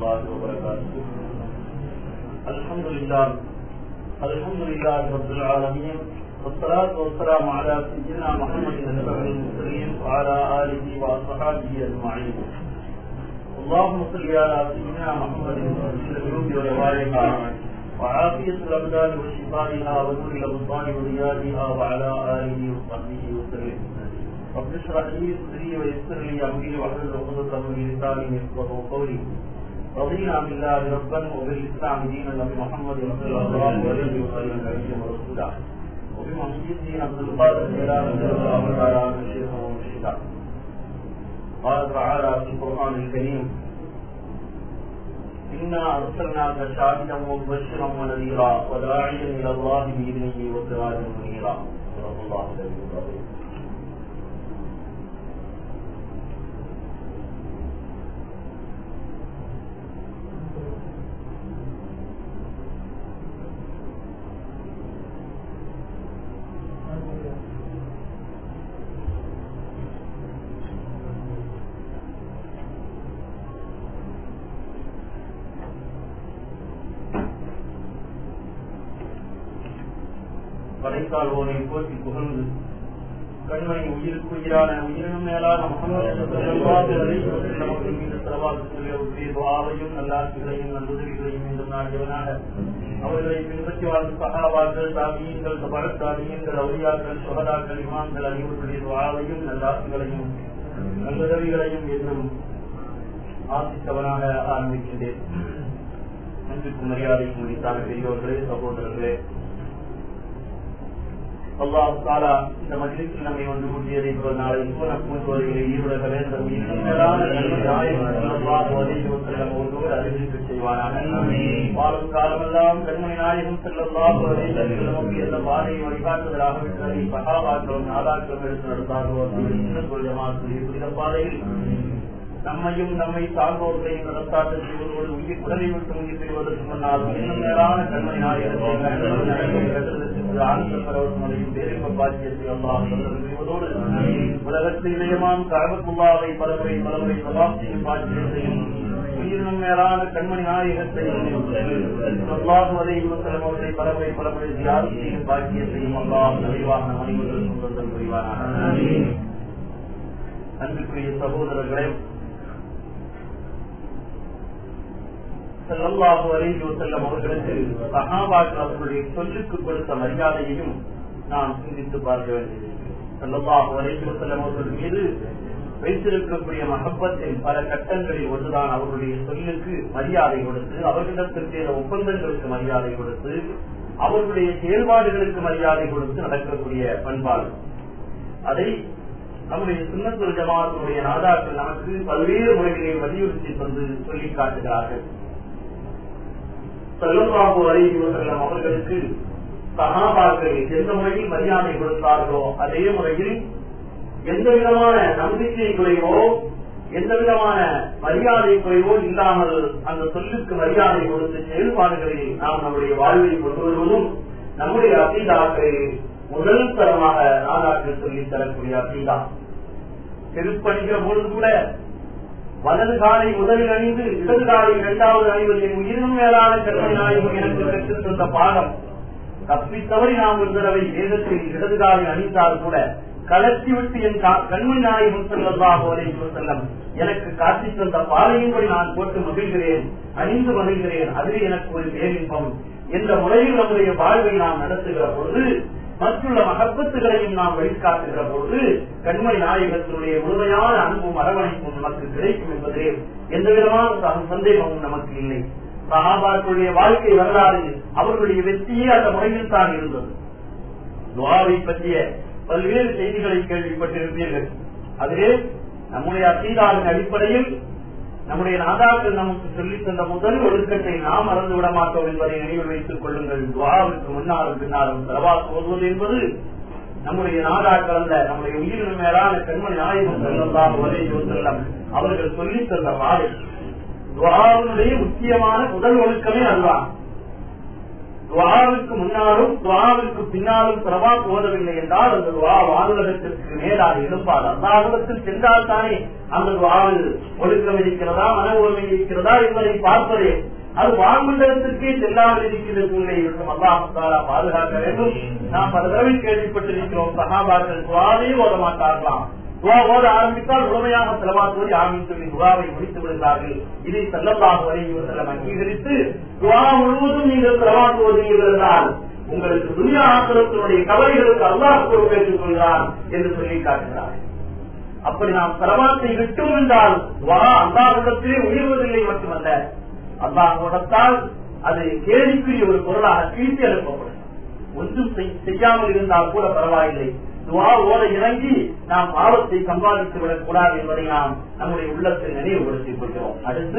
الله وبركاته الحمد لله الحمد لله رب العالمين والصلاة والسلام على سيدنا محمد النبي المرسلين وعلى آله وصحبه أجمعين اللهم صل على سيدنا محمد في القلوب وروايها وعافية الأبدان وشفائها ونور الأبطال وضيائها وعلى آله وصحبه وسلم رب اشرح لي صدري ويسر لي أمري واحلل عقدة من لساني يفقهوا قولي رضينا بالله ربا وبالإسلام دينا نبي محمد صلى الله عليه وسلم نبيا ورسولا وبمحيطه عبد القادر جلال رضي الله تعالى عنه شيخا ومرشدا قال تعالى في القرآن الكريم إنا أرسلناك شاهدا ومبشرا ونذيرا وداعيا إلى الله بإذنه وسراجا منيرا صدق الله العلي العظيم படைத்தாள்வோனை போற்றி புகழ்ந்து கண்மணி உயிருக்கு உயிரான உயிரினும் மேலான நமக்கு மீது செலவாக்கக்கூடிய துவாவையும் நல்லாட்சிகளையும் நல்லுதவிகளையும் இந்த நாடுகளாக அவர்களை பின்பற்றி வாழ்ந்த சகாபாக்கள் தாமியங்கள் பழத்தாமியங்கள் அவுரியாக்கள் சுகதாக்கள் இமான்கள் அனைவருடைய துவாவையும் நல்லாட்சிகளையும் நல்லுதவிகளையும் என்றும் ஆசித்தவனாக ஆரம்பிக்கின்றேன் அன்பிற்கு மரியாதை முடித்தான பெரியோர்களே சகோதரர்களே அல்லாஹ் தாலா இந்த மஜிலிசில் நம்மை ஒன்று கூட்டியதை போல் நாளை பூனப்பூர்வதிகளை ஈடுபட வேண்டும் இன்னும் மேலான ஒன்றோடு அறிவிப்பு செய்வாராக வாழும் காலமெல்லாம் கண்மணி நாயகம் செல்லலாம் நமக்கு எந்த பாதையை வழிகாட்டுதலாக விட்டதை சகாபாக்களும் நாதாக்களும் எடுத்து நடத்தார்களோ புனித பாதையில் நம்மையும் நம்மை சார்ந்தோர்களையும் நடத்தாட்ட செய்வதோடு உயிர் உடலை விட்டு உயிர் பெறுவதற்கு முன்னால் இன்னும் மேலான கண்மணி உலகத்தில் இதயமாம் கரபத்துள்ளாவை பலமுறை பலமுறை சபாப்தியும் பாக்கியத்தையும் உயிரினும் மேலான கண்மணி நாயகத்தையும் அல்லாஹுவதை அவர்களை பலமுறை பலமுறை தியாகத்தையும் பாக்கியத்தையும் அல்லாஹ் நிறைவாக அனைவருக்கும் சொந்தம் புரிவாராக அன்புக்குரிய சகோதரர்களே செல்லல்லாஹு அலைஹி செல்லம் அவர்களுக்கு சகாபாக்கள் அவர்களுடைய சொல்லுக்கு கொடுத்த மரியாதையையும் நாம் சிந்தித்து பார்க்க வேண்டியது செல்லல்லாஹு அலைஹி செல்லம் அவர்கள் மீது வைத்திருக்கக்கூடிய மகப்பத்தின் பல கட்டங்களில் ஒன்றுதான் அவர்களுடைய சொல்லுக்கு மரியாதை கொடுத்து அவர்களிடத்தில் செய்த ஒப்பந்தங்களுக்கு மரியாதை கொடுத்து அவர்களுடைய செயல்பாடுகளுக்கு மரியாதை கொடுத்து நடக்கக்கூடிய பண்பாடு அதை நம்முடைய சுண்ணத்துல் ஜமாத்தினுடைய நாதாக்கள் நமக்கு பல்வேறு முறைகளை வலியுறுத்தி தந்து சொல்லி காட்டுகிறார்கள் செல்லப்பாபு அலைவசல்லம் அவர்களுக்கு சகாபாக்கள் எந்த முறையில் மரியாதை கொடுத்தார்களோ அதே முறையில் எந்த விதமான நம்பிக்கை குறைவோ எந்த விதமான மரியாதை குறைவோ இல்லாமல் அந்த சொல்லுக்கு மரியாதை கொடுத்து செயல்பாடுகளில் நாம் நம்முடைய வாழ்வை கொண்டு வருவதும் நம்முடைய அசீதாக்களை முதல் தரமாக நாடாக்கள் சொல்லி தரக்கூடிய அசீதா செருப்பணிகிற பொழுது கூட வலது காலை முதலில் அணிந்து இடது காலை இரண்டாவது அணிவது என் உயிரினும் மேலான கருணை நாயகம் எனக்கு கற்றுத் தந்த பாடம் தப்பித்தவரை நாம் ஒரு தடவை வேதத்தில் இடது காலை அணிந்தால் கூட கலர்த்தி விட்டு என் கண்மணி நாயகம் செல்லதாக செல்லம் எனக்கு காட்சி தந்த பாலையும்படி நான் போட்டு மகிழ்கிறேன் அணிந்து மகிழ்கிறேன் அது எனக்கு ஒரு பேரின்பம் என்ற முறையில் நம்முடைய வாழ்வை நாம் நடத்துகிற பொழுது மற்றுள்ள மகப்பத்துகளையும் நாம் வெளிக்காட்டுகிற பொழுது கண்மணி நாயகத்தினுடைய முழுமையான அன்பும் அரவணைப்பும் நமக்கு கிடைக்கும் என்பதே எந்த விதமான சந்தேகமும் நமக்கு இல்லை சகாபாக்களுடைய வாழ்க்கை வரலாறு அவர்களுடைய வெற்றியே அந்த முறையில் தான் இருந்தது துவாவை பற்றிய பல்வேறு செய்திகளை கேள்விப்பட்டிருப்பீர்கள் அதிலே நம்முடைய அசீதாவின் அடிப்படையில் நம்முடைய நாதாக்கள் நமக்கு சொல்லித் தந்த முதல் ஒழுக்கத்தை நாம் மறந்து விட மாட்டோம் என்பதை நினைவில் வைத்துக் கொள்ளுங்கள் துவாவுக்கு முன்னாலும் பின்னாலும் தலவா போதுவது என்பது நம்முடைய நாடாக்கள் அல்ல நம்முடைய உயிரின் மேலான கண்மணி நாயகம் செல்லலாம் ஒரே செல்லம் அவர்கள் சொல்லித் தந்த பாதை துவாவினுடைய முக்கியமான முதல் ஒழுக்கமே அதுதான் துவாவுக்கு முன்னாலும் துவாவுக்கு பின்னாலும் பிரபா போதவில்லை என்றால் அந்த துவா வானுலகத்திற்கு மேலாக இருப்பார் அல்லாஹத்தில் சென்றால் தானே அந்த துவாவில் ஒழுக்கம் இருக்கிறதா மன உரிமை இருக்கிறதா என்பதை பார்ப்பதே அது வான்மண்டலத்திற்கே செல்லாமல் இருக்கிற சூழ்நிலை இருக்கும் அல்லாஹாலா பாதுகாக்க வேண்டும் நாம் பல தடவை கேள்விப்பட்டிருக்கிறோம் சகாபாக்கள் துவாவே ஓத மாட்டார்களாம் துவா ஓத ஆரம்பித்தால் முழுமையாக செலவாக்குவதை ஆமின் சொல்லி துவாவை முடித்து விடுகிறார்கள் இதை செல்லல்லாக வரை இவர்கள் அங்கீகரித்து துவா முழுவதும் நீங்கள் செலவாக்குவதீர்கள் என்றால் உங்களுக்கு துணியா ஆசிரத்தினுடைய கவலைகளுக்கு அல்லாஹ் பொறுப்பேற்றுக் கொள்கிறார் என்று சொல்லி காட்டுகிறார் அப்படி நாம் செலவாத்தை விட்டோம் என்றால் துவா அல்லாஹிடத்திலே உயர்வதில்லை மட்டுமல்ல அல்லாஹிடத்தால் அது கேள்விக்குரிய ஒரு பொருளாக கீழ்த்தி அனுப்பப்படும் ஒன்றும் செய்யாமல் இருந்தால் கூட பரவாயில்லை துவா ஓட இறங்கி நாம் பாவத்தை சம்பாதித்து விடக் கூடாது என்பதை நாம் நம்முடைய உள்ளத்தில் நினைவுபடுத்திக் கொள்கிறோம் அடுத்து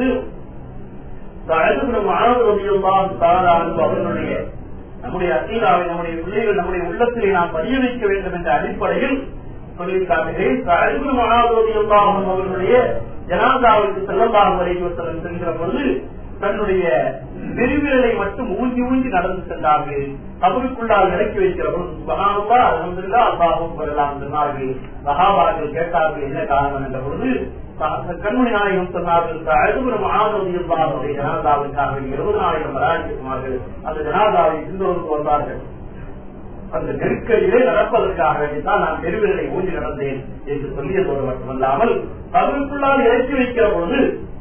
அவர்களுடைய நம்முடைய அசீலாவை நம்முடைய பிள்ளைகள் நம்முடைய உள்ளத்திலே நாம் பதிய வைக்க வேண்டும் என்ற அடிப்படையில் சொல்லி காட்டுகிறேன் அவர்களுடைய ஜனாதாவுக்கு செல்லலாம் வரைக்கும் செல்கிற பொழுது தன்னுடைய நெருவிரலை மட்டும் ஊஞ்சி ஊஞ்சி நடந்து சென்றார்கள் கபருக்குள்ளால் இறக்கி வைக்கிற பொழுது அலமதுல்லா அல்லாஹும் வரலாம் சொன்னார்கள் சகாபார்கள் கேட்டார்கள் என்ன காரணம் என்ற பொழுது கண்மணி நாயகம் சொன்னார்கள் அழுகுரம் ஆனந்தியுடைய ஜனாதாவுக்காக இருபதாயிரம் வராஜிக்குமார்கள் அந்த ஜனாதாவை சிந்தோருக்கு வந்தார்கள் அந்த நெருக்கடியிலே நடப்பதற்காக வேண்டித்தான் நான் பெருவிரலை ஊஞ்சி நடந்தேன் என்று சொல்லியதோடு மட்டுமல்லாமல் கபருக்குள்ளால் இறக்கி வைக்கிற பொழுது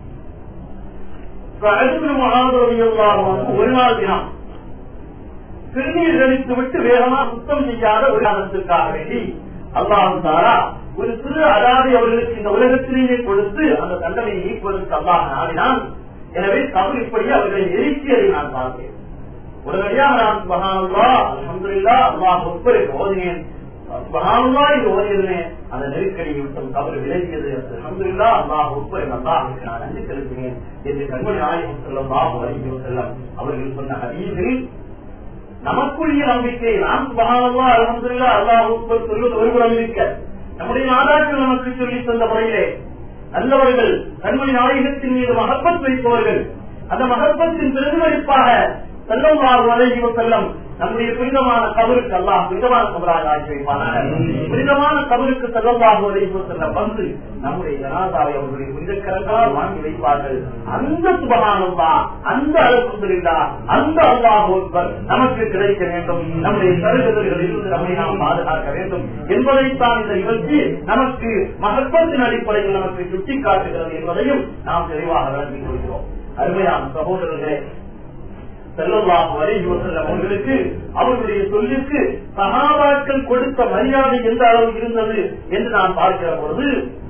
ஒரு நாள் தினம் திருநீர் கழித்து விட்டு வேகமா சுத்தம் செய்யாத ஒரு காரணத்திற்காக வேண்டி அல்லாஹு தாரா ஒரு சிறு அதாவது அவர்களுக்கு இந்த உலகத்திலேயே கொடுத்து அந்த தண்டனையை நீக்குவதற்கு அல்லாஹ் நாடினான் எனவே கபர் இப்படி அவர்களை எரிக்கியதை நான் பார்த்தேன் உடனடியாக நான் மகானுல்லா அலமதுல்லா அல்லாஹ் ஒப்பரை ஓதினேன் மகானுல்லா இது ஓதினேன் அந்த நெருக்கடியை விட்டும் தவறு விலகியது அலமதுல்லா அல்லாஹ் ஒப்பரை அல்லாஹுக்கு நான் நன்றி செலுத்தினேன் என்று கண்மணி நாயகம் செல்லம் பாபு அறிஞர் செல்லம் அவர்கள் சொன்ன ஹதீஸில் நமக்குரிய நம்பிக்கை நாம் சுபகானல்லா அலமதுல்லா அல்லாஹ் ஒப்பர் சொல்வது ஒருபுறம் இருக்க நம்முடைய நாடாக்கள் நமக்கு சொல்லி தந்த முறையிலே நல்லவர்கள் கண்மணி நாயகத்தின் மீது மகப்பத் வைப்பவர்கள் அந்த மகப்பத்தின் பிரதிபலிப்பாக செல்லம் வரைகி செல்லம் நம்முடைய புனிதமான கபருக்கு எல்லாம் புனிதமான கபராக ஆக்கி வைப்பானாக புனிதமான கபருக்கு செல்லமாக வரைகி செல்ல வந்து நம்முடைய ஜனாதாவை அவர்களுடைய புனித கரங்களால் வாங்கி வைப்பார்கள் அந்த சுபகானந்தா அந்த அழுத்தா அந்த அல்லாஹ் ஒருவர் நமக்கு கிடைக்க வேண்டும் நம்முடைய கருதுகளில் இருந்து நம்மை நாம் பாதுகாக்க வேண்டும் என்பதைத்தான் இந்த நிகழ்ச்சி நமக்கு மகத்துவத்தின் அடிப்படையில் நமக்கு சுட்டிக்காட்டுகிறது என்பதையும் நாம் தெளிவாக விளங்கிக் கொள்கிறோம் அருமையான சகோதரர்களே செல்லலாம் வரை செல்லம் அவர்களுக்கு அவர்களுடைய சொல்லிற்கு சகாபாக்கள் கொடுத்த மரியாதை எந்த அளவு இருந்தது என்று நான் பார்க்கிற பொழுது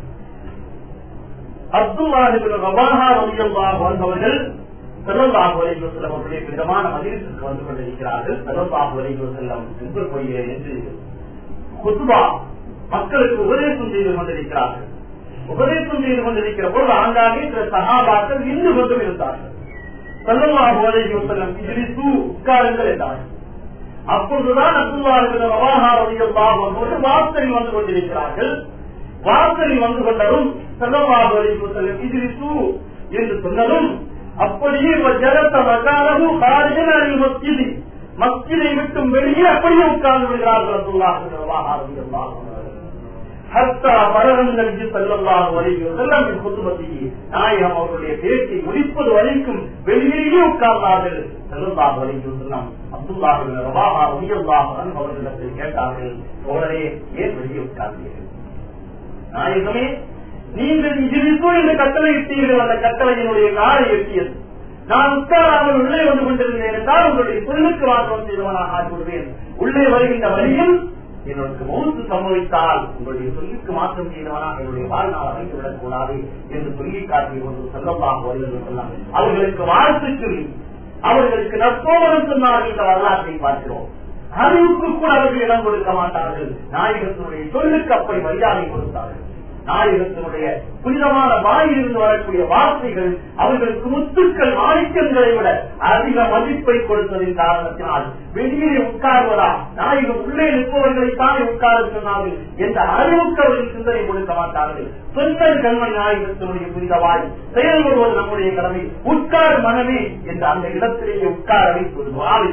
அப்துல்லாஹிபின் ரபாஹா வலியல்லாஹ் வந்தவர்கள் செல்லல்லாஹு அலைஹி வஸல்லம் அவருடைய விதமான மதியத்திற்கு வந்து கொண்டிருக்கிறார்கள் செல்லல்லாஹு அலைஹி வஸல்லம் சென்று போகிறேன் என்று குத்துபா மக்களுக்கு உபதேசம் செய்து கொண்டிருக்கிறார்கள் உபதேசம் செய்து கொண்டிருக்கிற பொழுது ஆங்காங்கே சில சகாபாக்கள் இன்று கொண்டும் இருந்தார்கள் செல்லல்லாஹு அலைஹி வஸல்லம் இஜ்லிசு உட்காருங்கள் என்றார்கள் அப்பொழுதுதான் அப்துல்லாஹிபின் ரவாஹா ரலியல்லாஹு அன்ஹு வாசலில் வந்து கொண்டிருக்கிறார்கள் வாசலில் வந்து கொண்டதும் செல்லல்லாஹு அலைஹி வஸல்லம் இஜ்லிசு என்று சொன்னதும் அப்படியே ஜலத்த மகானது காரிஜன் அணி மஸ்ஜிதி மஸ்ஜிதை விட்டு வெளியே அப்படியே உட்கார்ந்து விடுகிறார்கள் அப்துல்லாஹிபின் ரவாஹா ரலியல்லாஹு அன்ஹு ஹத்தா மரணங்கள் செல்லலாம் வரைக்கும் நாயகம் அவர்களுடைய பேச்சை முடிப்பது வரைக்கும் வெளியிலேயே உட்கார்ந்தார்கள் செல்லலாம் வரைக்கும் செல்லம் அப்துல்லாஹ் அவர்களிடத்தில் கேட்டார்கள் உடனே ஏன் வெளியே உட்கார்ந்தீர்கள் நாயகமே நீங்கள் இஜிலிசோ என்று கட்டளை இட்டீர்கள் அந்த கட்டளையினுடைய காலை எட்டியது நான் உட்காராமல் உள்ளே வந்து கொண்டிருந்தேன் என்றால் உங்களுடைய சொல்லுக்கு மாற்றம் செய்தவனாக ஆகிவிடுவேன் உள்ளே வருகின்ற வழியில் என்னுடைய மௌத்து சம்பவித்தால் உங்களுடைய சொல்லுக்கு மாற்றம் செய்தவனாக என்னுடைய வாழ்நாள் அமைத்து விடக் கூடாது என்று சொல்லி காட்டிய கொண்டு செல்லமாக வருகிறது சொல்லலாம் அவர்களுக்கு வாழ்த்து சொல்லி அவர்களுக்கு நற்போவனம் சொன்னார்கள் என்ற வரலாற்றை பார்க்கிறோம் அறிவுக்கு கூட அவர்கள் இடம் கொடுக்க மாட்டார்கள் நாயகத்தினுடைய சொல்லுக்கு அப்படி மரியாதை கொடுத்தார்கள் நாயகத்தினுடைய புனிதமான வாயிலிருந்து வரக்கூடிய வார்த்தைகள் அவர்களுக்கு முத்துக்கள் மாணிக்கங்களை விட அதிக மதிப்பை கொடுத்ததின் காரணத்தினால் வெளியே உட்கார்வதா நாயகம் உள்ளே நிற்பவர்களை தானே உட்கார சொன்னார்கள் என்ற அறிவுக்கு அவர்கள் சிந்தனை கொடுக்க மாட்டார்கள் சொந்தல் கண்மணி நாயகத்தினுடைய புனித வாய் செயல்படுவது நம்முடைய கடமை உட்கார் மனமே என்ற அந்த இடத்திலேயே உட்கார வைத்து வாழை பெற்றுக்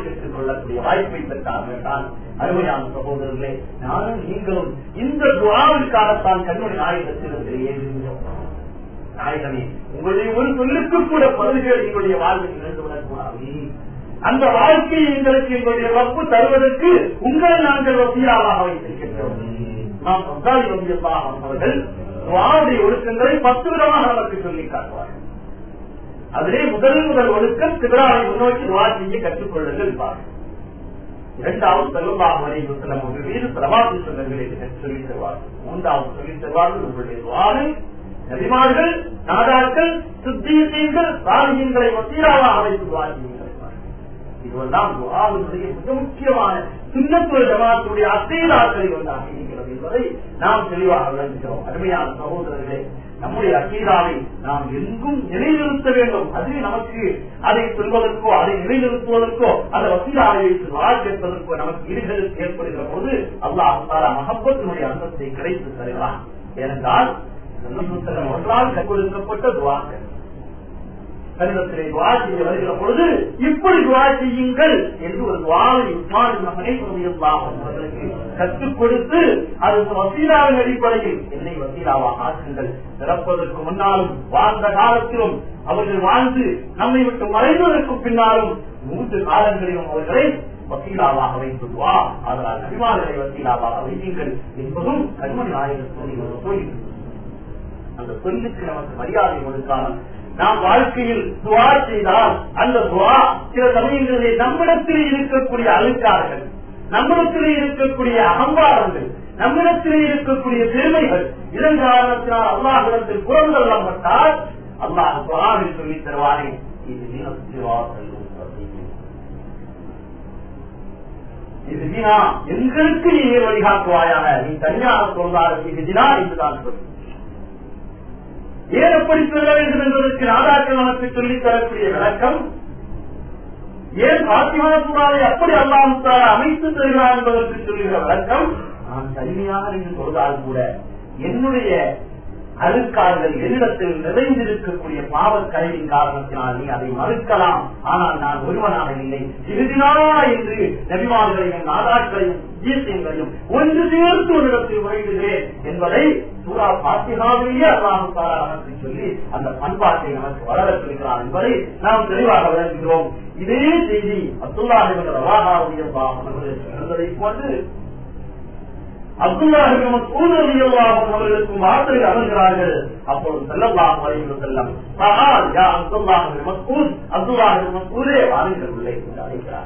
கொள்ளக்கூடிய வாய்ப்பை பெற்றார்கள் தான் அருமையான சகோதரர்களே நானும் நீங்களும் இந்த துவாவிற்காகத்தான் கண்ணுடைய நாயகத்தில் ஏறுகின்றோம் நாயகமே உங்களுடைய ஒரு சொல்லுக்கு கூட பதில்கள் எங்களுடைய வாழ்வில் நிகழ்ந்துவிடக்கூடாது அந்த வாழ்க்கையை எங்களுக்கு எங்களுடைய வப்பு தருவதற்கு உங்களை நாங்கள் வசீலாக வைத்திருக்கின்றோம் நாம் சந்தாரி வந்தியல்லாஹ் அவர்கள் துவாவுடைய ஒழுக்கங்களை பத்து விதமாக நமக்கு சொல்லி காட்டுவார்கள் அதிலே முதல் முதல் ஒழுக்கம் திபிராவை முன்னோக்கி துவா செய்ய கற்றுக்கொள்ளுங்கள் பாருங்கள் இரண்டாவது செல்வமாக வரைவு செல்ல உங்கள் மீது பிரபாத்தி சொல்லுங்கள் என்று சொல்லித் தருவார்கள் மூன்றாவது சொல்லித் தருவார்கள் உங்களுடைய துவாரை நபிமார்கள் நாடாக்கள் சித்தீர்கள் சாலியங்களை வசீலாக அமைத்து துவா செய்யுங்கள் இதுவெல்லாம் துவாவினுடைய மிக முக்கியமான சுண்ணத்துவ ஜமாத்துடைய அசீதாக்களை ஒன்றாக இருக்கிறது என்பதை நாம் தெளிவாக விளங்குகிறோம் அருமையான சகோதரர்களே நம்முடைய அக்கீதாவை நாம் எங்கும் நிலைநிறுத்த வேண்டும் அது நமக்கு அதை சொல்வதற்கோ அதை நிலைநிறுத்துவதற்கோ அந்த வசீலாவை வைத்து வாழ்க்கை நமக்கு இருகளுக்கு ஏற்படுகிற போது அல்லாஹால மகப்பத்தினுடைய அந்தத்தை கிடைத்து தருகிறான் ஏனென்றால் ஒன்றால் கற்கொடுக்கப்பட்ட துவாக்கள் கணிதத்திலே துவா செய்ய வருகிற பொழுது இப்படி துவா செய்யுங்கள் என்று ஒரு துவாவை உஸ்மான் மகனை அவர்களுக்கு கற்றுக் கொடுத்து அது வசீலாவின் அடிப்படையில் என்னை வசீலாவாக ஆக்குங்கள் பிறப்பதற்கு முன்னாலும் வாழ்ந்த காலத்திலும் அவர்கள் வாழ்ந்து நம்மை விட்டு மறைவதற்கு பின்னாலும் மூன்று காலங்களிலும் அவர்களை வக்கீலாவாக வைத்துவா அதனால் நபிமார்களை வக்கீலாவாக வைத்தீர்கள் என்பதும் கண்மணி நாயகர் சொல்லி ஒரு சொல்லி அந்த சொல்லுக்கு நமக்கு மரியாதை கொடுக்காமல் நாம் வாழ்க்கையில் துவா செய்தால் அந்த துவா சில சமயங்களிலே நம்மிடத்தில் இருக்கக்கூடிய அழுக்கார்கள் நம்மிடத்திலே இருக்கக்கூடிய அகம்பாரங்கள் நம்மிடத்திலே இருக்கக்கூடிய பெருமைகள் இதன் காரணத்தினால் அல்லாஹிடத்தில் புறந்தள்ளப்பட்டால் அல்லாஹ் துவாவில் சொல்லி தருவானே இது இது வீணா எங்களுக்கு நீ வழிகாட்டுவாயாக நீ தனியாக சொல்வார்கள் இது தினா என்றுதான் சொல்லி ஏன் எப்படி சொல்ல வேண்டும் என்பதற்கு நாடாக்கள் நமக்கு சொல்லித் தரக்கூடிய விளக்கம் ஏன் பாத்திமாசுராவை அப்படி அல்லாமுத்தார அமைத்து தருகிறார் என்பதற்கு சொல்லுகிற விளக்கம் நான் தனிமையாக என்று சொல்தால் கூட என்னுடைய அழுக்கார்கள் என்னிடத்தில் நிறைந்திருக்கக்கூடிய பாவக்கழிவின் காரணத்தினால் நீ அதை மறுக்கலாம் ஆனால் நான் ஒருவனாக இல்லை இறுதினா என்று நபிமார்களையும் நாதாக்களையும் ஜீசியங்களையும் ஒன்று சேர்த்து ஒரு இடத்தில் முறையிடுகிறேன் என்பதை சூரா பாத்திகாவிலேயே அல்லாமுத்தாரா நமக்கு சொல்லி அந்த பண்பாட்டை நமக்கு வளர சொல்கிறார் என்பதை நாம் தெளிவாக விளங்குகிறோம் இதே செய்தி அப்துல்லாஹிபன் ரவாஹாவுடைய இருந்ததை போன்று அவர்களுக்கும் வார்த்தை அமர்கிறார்கள் அப்பொழுது செல்லலாம் வரைந்து செல்லம் அப்துல்லாஹ் மசூதே வாருங்கள் உள்ளே என்று அழைக்கிறார்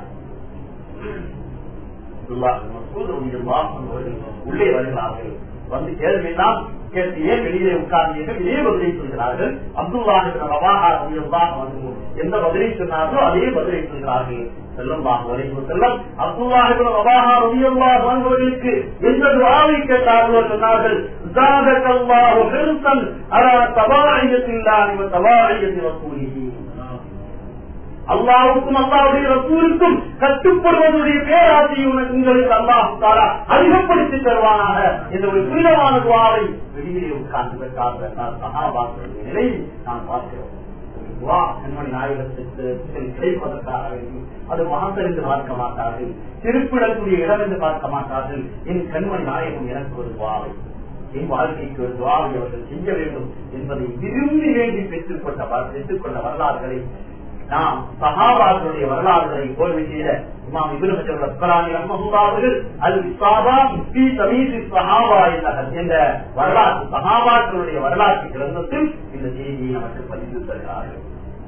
உள்ளே வருகிறார்கள் வந்து கேள்வியெல்லாம் கேட்டு ஏன் வெளியே உட்கார்ந்தீர்கள் இதே பதிலை சொல்கிறார்கள் அப்துல்லாஹ் எந்த பதிலை சொன்னார்களோ அதே பதிலை சொல்கிறார்கள் செல்லமாக வரைவு செல்லம் அப்துல்லாஹிபின் ரபாஹா ரலியல்லாஹு அன்ஹுவுக்கு எந்த துஆவை கேட்டார்களோ சொன்னார்கள் ஜாதகல்லாஹு ஹிர்சன் அலா தபாயியத்தில்லாஹி வ தபாயியத்தி ரசூலிஹி அல்லாவுக்கும் அல்லாவுடைய ரசூலுக்கும் கட்டுப்படுவதுடைய பேராசையும் உங்களுக்கு அல்லாஹு தாரா அதிகப்படுத்தி தருவானாக என்ற ஒரு புனிதமான துவாவை வெளியிலே உட்கார்ந்து பெற்றார்கள் சகாபாக்களுடைய நிலை நாம் பார்க்கிறோம் துவா கண்மணி நாயகத்துக்கு கிடைப்பதற்காக வேண்டி அது மகத்தறிந்து பார்க்க மாட்டார்கள் திருப்பிடக்கூடிய இடம் என்று பார்க்க மாட்டார்கள் என் கண்மணி நாயகம் எனக்கு ஒரு துவாவை என் வாழ்க்கைக்கு ஒரு துவாவை அவர்கள் செய்ய வேண்டும் என்பதை விரும்பி வேண்டி பெற்றுக்கொண்ட பெற்றுக்கொண்ட வரலாறுகளை நாம் சகாபாக்களுடைய வரலாறுகளை கோர்வை செய்த இமாம் இபின் அஸ்கலானி ரஹ்மஹுல்லாஹர்கள் அல் இஸ்ஸாபா ஃபீ தமீஸ் ஸஹாபா என்ற வரலாற்று சகாபாக்களுடைய வரலாற்று கிரந்தத்தில் இந்த செய்தியை நமக்கு பதிவு தருகிறார்கள்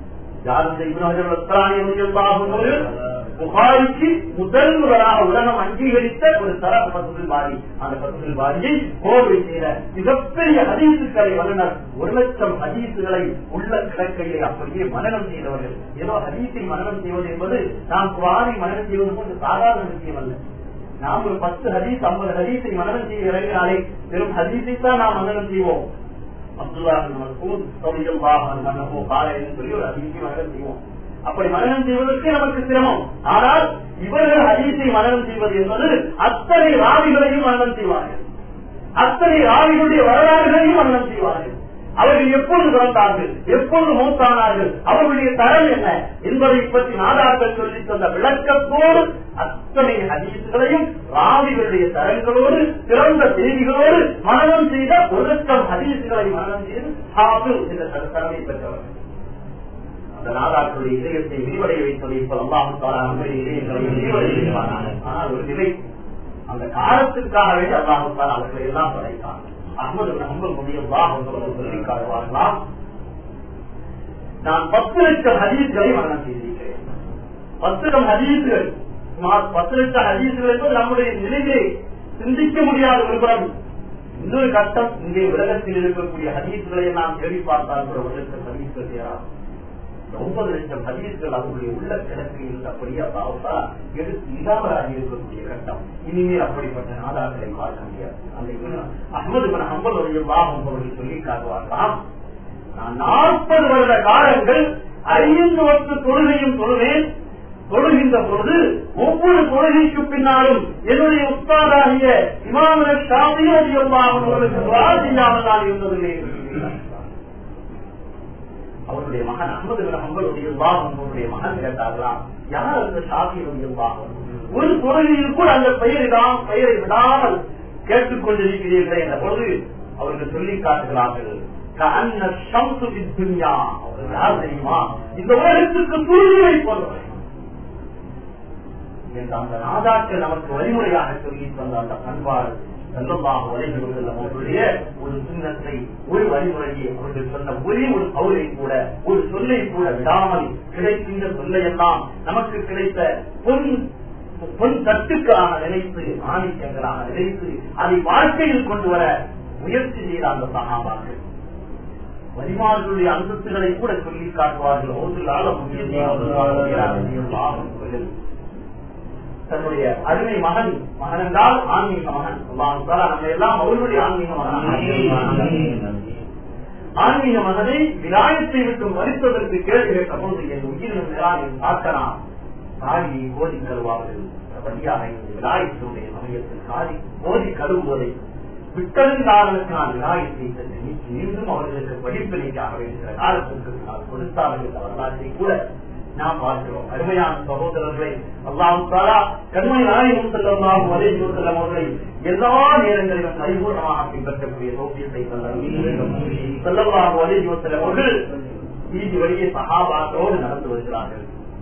புகாரிக்கு முதல் முதலாக உலகம் அங்கீகரித்த ஒரு தர பசுகள் பாரி அந்த பசுகள் பாரியை கோவை செய்த மிகப்பெரிய ஹதீசுகளை வல்லுநர் ஒரு லட்சம் ஹதீசுகளை உள்ள கிடக்கையிலே அப்படியே மனநம் செய்தவர்கள் ஏதோ ஹதீஸை மனநம் செய்வது என்பது நாம் குரானை மனநம் செய்வது போன்று சாதாரண விஷயம் அல்ல நாம் ஒரு பத்து ஹதீஸ் ஐம்பது ஹதீஸை மனநம் செய்ய இறங்கினாலே வெறும் ஹதீஸை தான் நாம் மனநம் செய்வோம் அப்துல்லா சொல்லி ஒரு ஹதீஸை மனநம் செய்வோம் அப்படி மனநம் செய்வதற்கு நமக்கு சிரமம் ஆனால் இவர்கள் ஹதீஸை மனநம் செய்வது என்பது அத்தனை ராவிகளையும் மனநம் செய்வார்கள் அத்தனை ராவிகளுடைய வரலாறுகளையும் மனநம் செய்வார்கள் அவர்கள் எப்பொழுது பிறந்தார்கள் எப்பொழுது மூத்தானார்கள் அவர்களுடைய தரம் என்ன என்பதை பற்றி நாடாக்கள் சொல்லி தந்த விளக்கத்தோடு அத்தனை ஹதீசுகளையும் ராவிகளுடைய தரங்களோடு சிறந்த செய்திகளோடு மனநம் செய்த ஒரு லட்சம் ஹதீசுகளை மனநம் செய்து ஹாபு என்ற தரவை பெற்றவர்கள் அந்த நாடாக்களுடைய இதயத்தை விரிவடைய வைப்பதை போல் அல்லாஹால நம்முடைய இதயங்களை விரிவடைய வைப்பானாங்க ஆனால் ஒரு நிலை அந்த காலத்திற்காக வேண்டி அல்லாஹால அவர்களை எல்லாம் படைத்தான் அகமது நம்பர் முடியும் சொல்லி காட்டுவார்களாம் நான் பத்து லட்சம் ஹதீஸ்களை மரணம் செய்திருக்கிறேன் பத்து லட்சம் ஹதீஸ்கள் சுமார் பத்து லட்சம் ஹதீஸ்கள் என்பது நம்முடைய நிலையை சிந்திக்க முடியாத ஒரு புறம் இன்னொரு கட்டம் இங்கே உலகத்தில் இருக்கக்கூடிய ஹதீஸ்களை நாம் தேடி பார்த்தால் கூட ஒரு லட்சம் ஹதீஸ்கள் சேராது ஒன்பது லட்சம் ஹதீஸ்கள் அவர்களுடைய உள்ள கிழக்கு இருந்தபடியா பாவத்தா எடுத்து இல்லாமலாகி இருக்கக்கூடிய கட்டம் இனிமேல் அப்படிப்பட்ட நாதாக்களை பார்க்க முடியாது அந்த அகமது பின் அம்பல் உடைய பாவம் அவர்கள் சொல்லி காட்டுவார்களாம் நான் நாற்பது வருட காலங்கள் ஐந்து வருஷ தொழுகையும் தொழுவேன் தொழுகின்ற பொழுது ஒவ்வொரு தொழுகைக்கு பின்னாலும் என்னுடைய உஸ்தாதாகிய இமாமன ஷாமியோதியம்மாவர்களுக்கு செய்யாமல் நான் இருந்ததில்லை அவருடைய மகன் அகமது அம்பலுடைய அவருடைய மகன் கேட்டார்களாம் யார் அந்த ஷாபியுடைய வாகம் ஒரு தொழிலில் கூட அந்த பெயரிடாம் பெயரை விடாமல் கேட்டுக்கொண்டிருக்கிறீர்களே என்ற பொழுது அவர்கள் சொல்லி காட்டுகிறார்கள் யார் தெரியுமா இந்த உலகத்துக்கு சூழ்நிலை போன்றவை என்ற அந்த நாதாக்கள் நமக்கு வழிமுறையாக சொல்லி தந்த அந்த பண்பாடு செல்லமாக வரைந்து செல்லும் அவர்களுடைய ஒரு சின்னத்தை ஒரு வழிமுறையை அவர்கள் சொன்ன ஒரே ஒரு கவுரை கூட ஒரு சொல்லை கூட விடாமல் கிடைக்கின்ற சொல்லை எல்லாம் நமக்கு கிடைத்த பொன் பொன் தட்டுக்களாக நினைத்து மாணிக்கங்களாக நினைத்து அதை வாழ்க்கையில் கொண்டு வர முயற்சி செய்த அந்த சகாபாக்கள் வரிமார்களுடைய அந்தஸ்துகளை கூட சொல்லி காட்டுவார்கள் ஒன்றுலால தன்னுடைய அருமை மகன் மகன் என்றால் ஆன்மீக மகன் நம்ம எல்லாம் அவர்களுடைய ஆன்மீக மகன் ஆன்மீக மகனை விநாயகத்தை விட்டு மறுத்ததற்கு கேள்வி கேட்ட போது என் உயிரினும் நிலாவின் பார்க்கலாம் காரியை கோதி தருவார்கள் வழியாக இந்த விநாயகத்தினுடைய சமயத்தில் காரி கோதி கழுவுவதை விட்டதன் காரணத்தினால் விநாயகத்தை சென்று நீக்கி மீண்டும் அவர்களுக்கு படிப்பினைக்காக வேண்டிய காலத்திற்கு கொடுத்தார்கள் என்ற வரலாற்றை கூட நாம் பார்க்கிறோம் அருமையான சகோதரர்களை அல்லாஹாலா கண்மை நாயகம் செல்லம் வரை செல்லம் அவர்களை எல்லா நேரங்களிலும் பரிபூர்ணமாக பின்பற்றக்கூடிய சௌக்கியத்தை செல்லமாக வரை செல்லம் அவர்கள் வீதி வழியே சகாபாக்களோடு நடந்து வருகிறார்கள்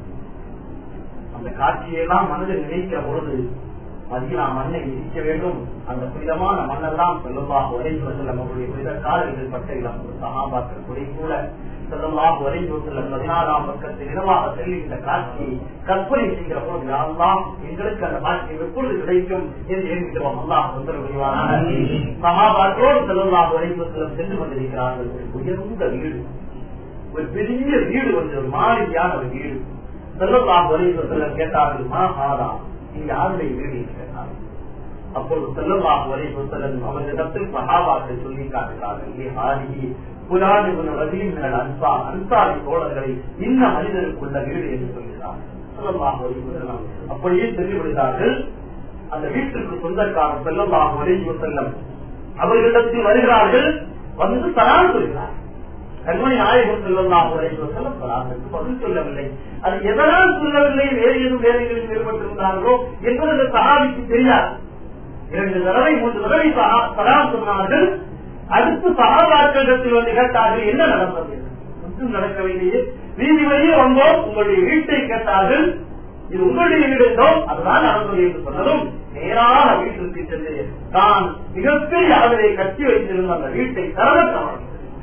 அந்த காட்சியெல்லாம் மனதில் நினைக்கிற பொழுது மதியனா மண்ணை இடிக்க வேண்டும் அந்த புனிதமான மண்ணெல்லாம் செல்லமாக ஒரே செல்லம் அவருடைய புனித காலங்கள் பட்ட இளம் சகாபாக்கள் குறை கூட செல்லமாக ஒரே செல்லம் பதினாறாம் பக்கத்தில் இடமாக செல்லுகின்ற காட்சியை கற்பனை செய்கிற போது யாரெல்லாம் எங்களுக்கு அந்த காட்சி எப்பொழுது கிடைக்கும் என்று எண்ணுகிறோம் அல்லாஹ் தொந்தரவு புரிவானாக சகாபாக்களோடு செல்லமாக ஒரே செல்லம் சென்று கொண்டிருக்கிறார்கள் உயர்ந்த வீடு ஒரு பெரிய வீடு வந்து ஒரு மாளிகையான ஒரு வீடு செல்லமாக ஒரே செல்லம் கேட்டார்கள் மனமாதா இது யாருடைய வீடு கேட்டார் அப்போது செல்லமாக வரை செல்லம் அவர்களிடத்தில் சகாபாக்கள் சொல்லி காட்டுகிறார்கள் ஏ ஹாரிகி புலாடி ரஜீன்கள் அன்சா அன்சாரி தோழர்களை இன்ன மனிதனுக்குள்ள வீடு என்று சொல்கிறார் செல்லமாக வரை செல்லம் அப்படியே சொல்லிவிடுகிறார்கள் அந்த வீட்டிற்கு சொந்தக்காரர் செல்லமாக வரை செல்லம் அவர்களிடத்தில் வருகிறார்கள் வந்து தரான் சொல்கிறார் கண்மணி நாயகம் செல்லலாம் செல்லம் தராசுக்கு பதில் சொல்லவில்லை அது எதனால் சொல்லவில்லை வேறு எதுவும் வேலைகளில் ஈடுபட்டிருந்தார்களோ என்பது அந்த சகாபிக்கு தெரியாது இரண்டு தடவை மூன்று தடவை சலாம் சொன்னார்கள் அடுத்து சகாபாக்களிடத்தில் வந்து கேட்டார்கள் என்ன நடந்தது ஒன்றும் நடக்கவில்லையே வீதி வழியே வந்தோம் உங்களுடைய வீட்டை கேட்டார்கள் இது உங்களுடைய வீடு என்றோம் அதுதான் நடந்தது என்று சொன்னதும் நேராக வீட்டிற்கு சென்று தான் மிகப்பெரிய அளவிலே கட்டி வைத்திருந்த அந்த வீட்டை தரவற்றவர்கள்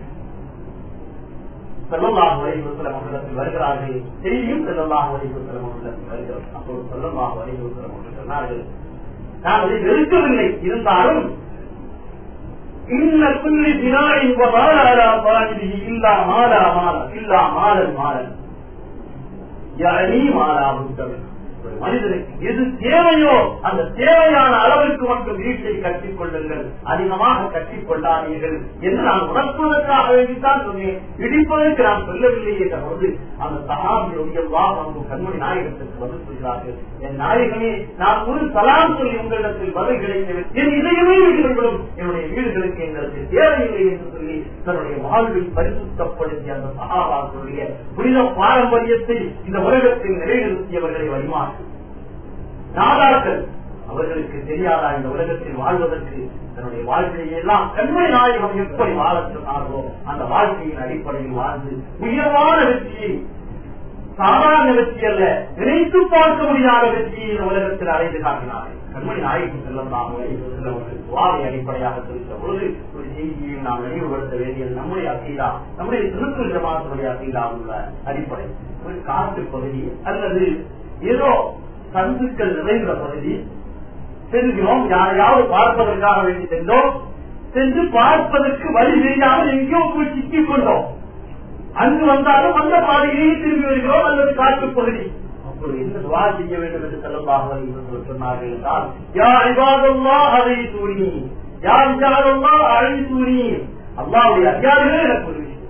செல்லல்லாஹ் வரைவசலம் அவர்களிடத்தில் வருகிறார்கள் செய்தியும் செல்லல்லாஹ் வரைவசலம் அவர்களிடத்தில் வருகிறது அப்போது செல்லல்லாஹ் வரைவசலம் அவர்கள் சொன்னார்கள் நான் அதை வெறுக்கவில்லை இருந்தாலும் இன்ன குல்லி தினாயின் மாலாரா பாதிரி இல்லா மாலா மாலா இல்லா மாலன் மாலன் யானி மாலா புத்தகம் ஒரு மனிதனுக்கு எது தேவையோ அந்த தேவையான அளவிற்கு மட்டும் வீட்டை கட்டிக் கொள்ளுங்கள் அதிகமாக கட்டிக் கொள்ளாதீர்கள் என்று நான் உணர்த்துவதற்காக வேண்டித்தான் சொன்னேன் இடிப்பதற்கு நான் சொல்லவில்லை என்ற பொழுது அந்த சகாபியுடைய வாகம் கண்மணி நாயகத்திற்கு பதில் சொல்கிறார்கள் என் நாயகமே நான் ஒரு சலாம் சொல்லி உங்களிடத்தில் பதில் கிடைக்கவில்லை என் இதயமே வீடுகளும் என்னுடைய வீடுகளுக்கு எங்களுக்கு தேவையில்லை என்று சொல்லி தன்னுடைய வாழ்வில் பரிசுத்தப்படுத்திய அந்த சகாபாக்களுடைய புனித பாரம்பரியத்தை இந்த உலகத்தில் நிலைநிறுத்தியவர்களை வழிமாறு நாதாக்கள் அவர்களுக்கு தெரியாதா இந்த உலகத்தில் வாழ்வதற்கு தன்னுடைய வாழ்க்கையை எல்லாம் கண்மை நாயகம் எப்படி வாழ சொன்னார்களோ அந்த வாழ்க்கையின் அடிப்படையில் வாழ்ந்து உயர்வான வெற்றியை சாதாரண வெற்றி அல்ல நினைத்து பார்க்க முடியாத வெற்றியை இந்த உலகத்தில் அடைந்து காட்டினார்கள் கண்மணி நாயகம் செல்லம் வாவை அடிப்படையாக தெரிவித்த பொழுது ஒரு செய்தியையும் நாம் நினைவுபடுத்த வேண்டியது நம்முடைய அசீதா நம்முடைய திருத்தூர் ஜமாத்துடைய அசீதா உள்ள அடிப்படை ஒரு காட்டு பகுதி அல்லது ஏதோ சந்துக்கள் நிறைந்த பகுதி செல்கிறோம் யாரையாவது பார்ப்பதற்காக வேண்டி சென்றோம் சென்று பார்ப்பதற்கு வழி தெரியாமல் எங்கேயோ போய் சிக்கிக் கொண்டோம் அங்கு வந்தாலும் அந்த பாதையிலேயே திரும்பி வருகிறோம் அல்லது காட்டு பகுதி அப்பொழுது என்ன துவா செய்ய வேண்டும் என்று செல்லமாக சொன்னார்கள் என்றால் யார் இவாதல்லா அதை சூனி யார் இஜாதல்லா அழை சூனி அல்லாவுடைய அதிகாரிகளே எனக்கு ஒரு விஷயம்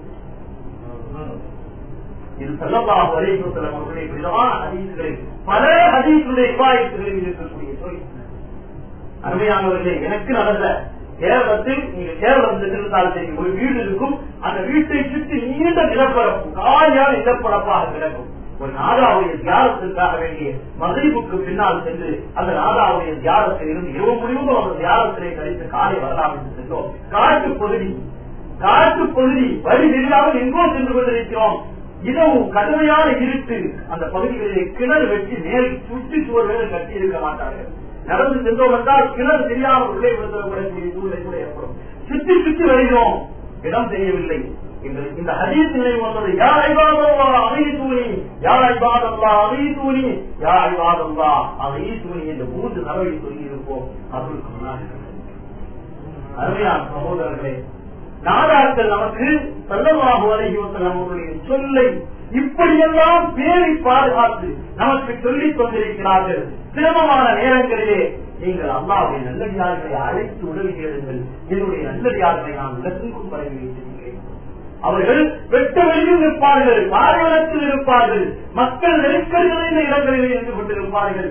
இது செல்லமாக வரைக்கும் சில மக்களுடைய விதமான ஹதீசுகளில் பல ஹதீசுடைய விவாயத்துகளில் இருக்கக்கூடிய சொல் அருமையானவர்களே எனக்கு நடந்த கேரளத்தில் நீங்க கேரளம் சென்றிருந்தால் தெரியும் ஒரு வீடு இருக்கும் அந்த வீட்டை சுற்றி நீண்ட நிலப்பரப்பு காலியான நிலப்பரப்பாக கிடக்கும் ஒரு நாதாவுடைய தியானத்திற்காக வேண்டிய மகிழ்வுக்கு பின்னால் சென்று அந்த நாதாவுடைய தியானத்தில் இருந்து இரவு முழுவதும் அந்த தியானத்திலே கழித்து காலை வரலாம் என்று சென்றோம் காட்டு பகுதி காட்டு பகுதி வழி தெரியாமல் எங்கோ சென்று கொண்டிருக்கிறோம் இதுவும் கடுமையான இருட்டு அந்த பகுதிகளிலே கிணறு வெட்டி மேல் சுற்றி சுவர் வேறு கட்டி இருக்க மாட்டார்கள் நடந்து சென்றோம் என்றால் கிணறு தெரியாமல் உள்ளே விழுந்தவர்களுடைய சூழ்நிலை கூட ஏற்படும் சுற்றி சுற்றி வருகிறோம் இடம் தெரியவில்லை இந்த ஹதீஸ் நினைவு வந்தது யார் ஐபாதல்லா அவை தூணி யார் ஐபாதல்லா அவை தூணி யார் ஐபாதல்லா அவை தூணி என்று மூன்று தடவை சொல்லி இருப்போம் அதற்கு முன்னாடி அருமையான சகோதரர்களே நாடாக்கள் நமக்கு செல்லமாக வரைகிவர்கள் நம்முடைய சொல்லை இப்படியெல்லாம் பேரை பாதுகாத்து நமக்கு சொல்லிக் கொண்டிருக்கிறார்கள் சிரமமான நேரங்களிலே நீங்கள் அல்லாவுடைய நல்லடியார்களை அழைத்து உதவி கேளுங்கள் என்னுடைய நல்லடியார்களை நான் உலகத்திற்கும் பரவி வைத்திருக்கிறேன் அவர்கள் வெட்ட வெளியில் இருப்பார்கள் பாலைவனத்தில் இருப்பார்கள் மக்கள் நெருக்கடி நிறைந்த இடங்களில் இருந்து கொண்டிருப்பார்கள்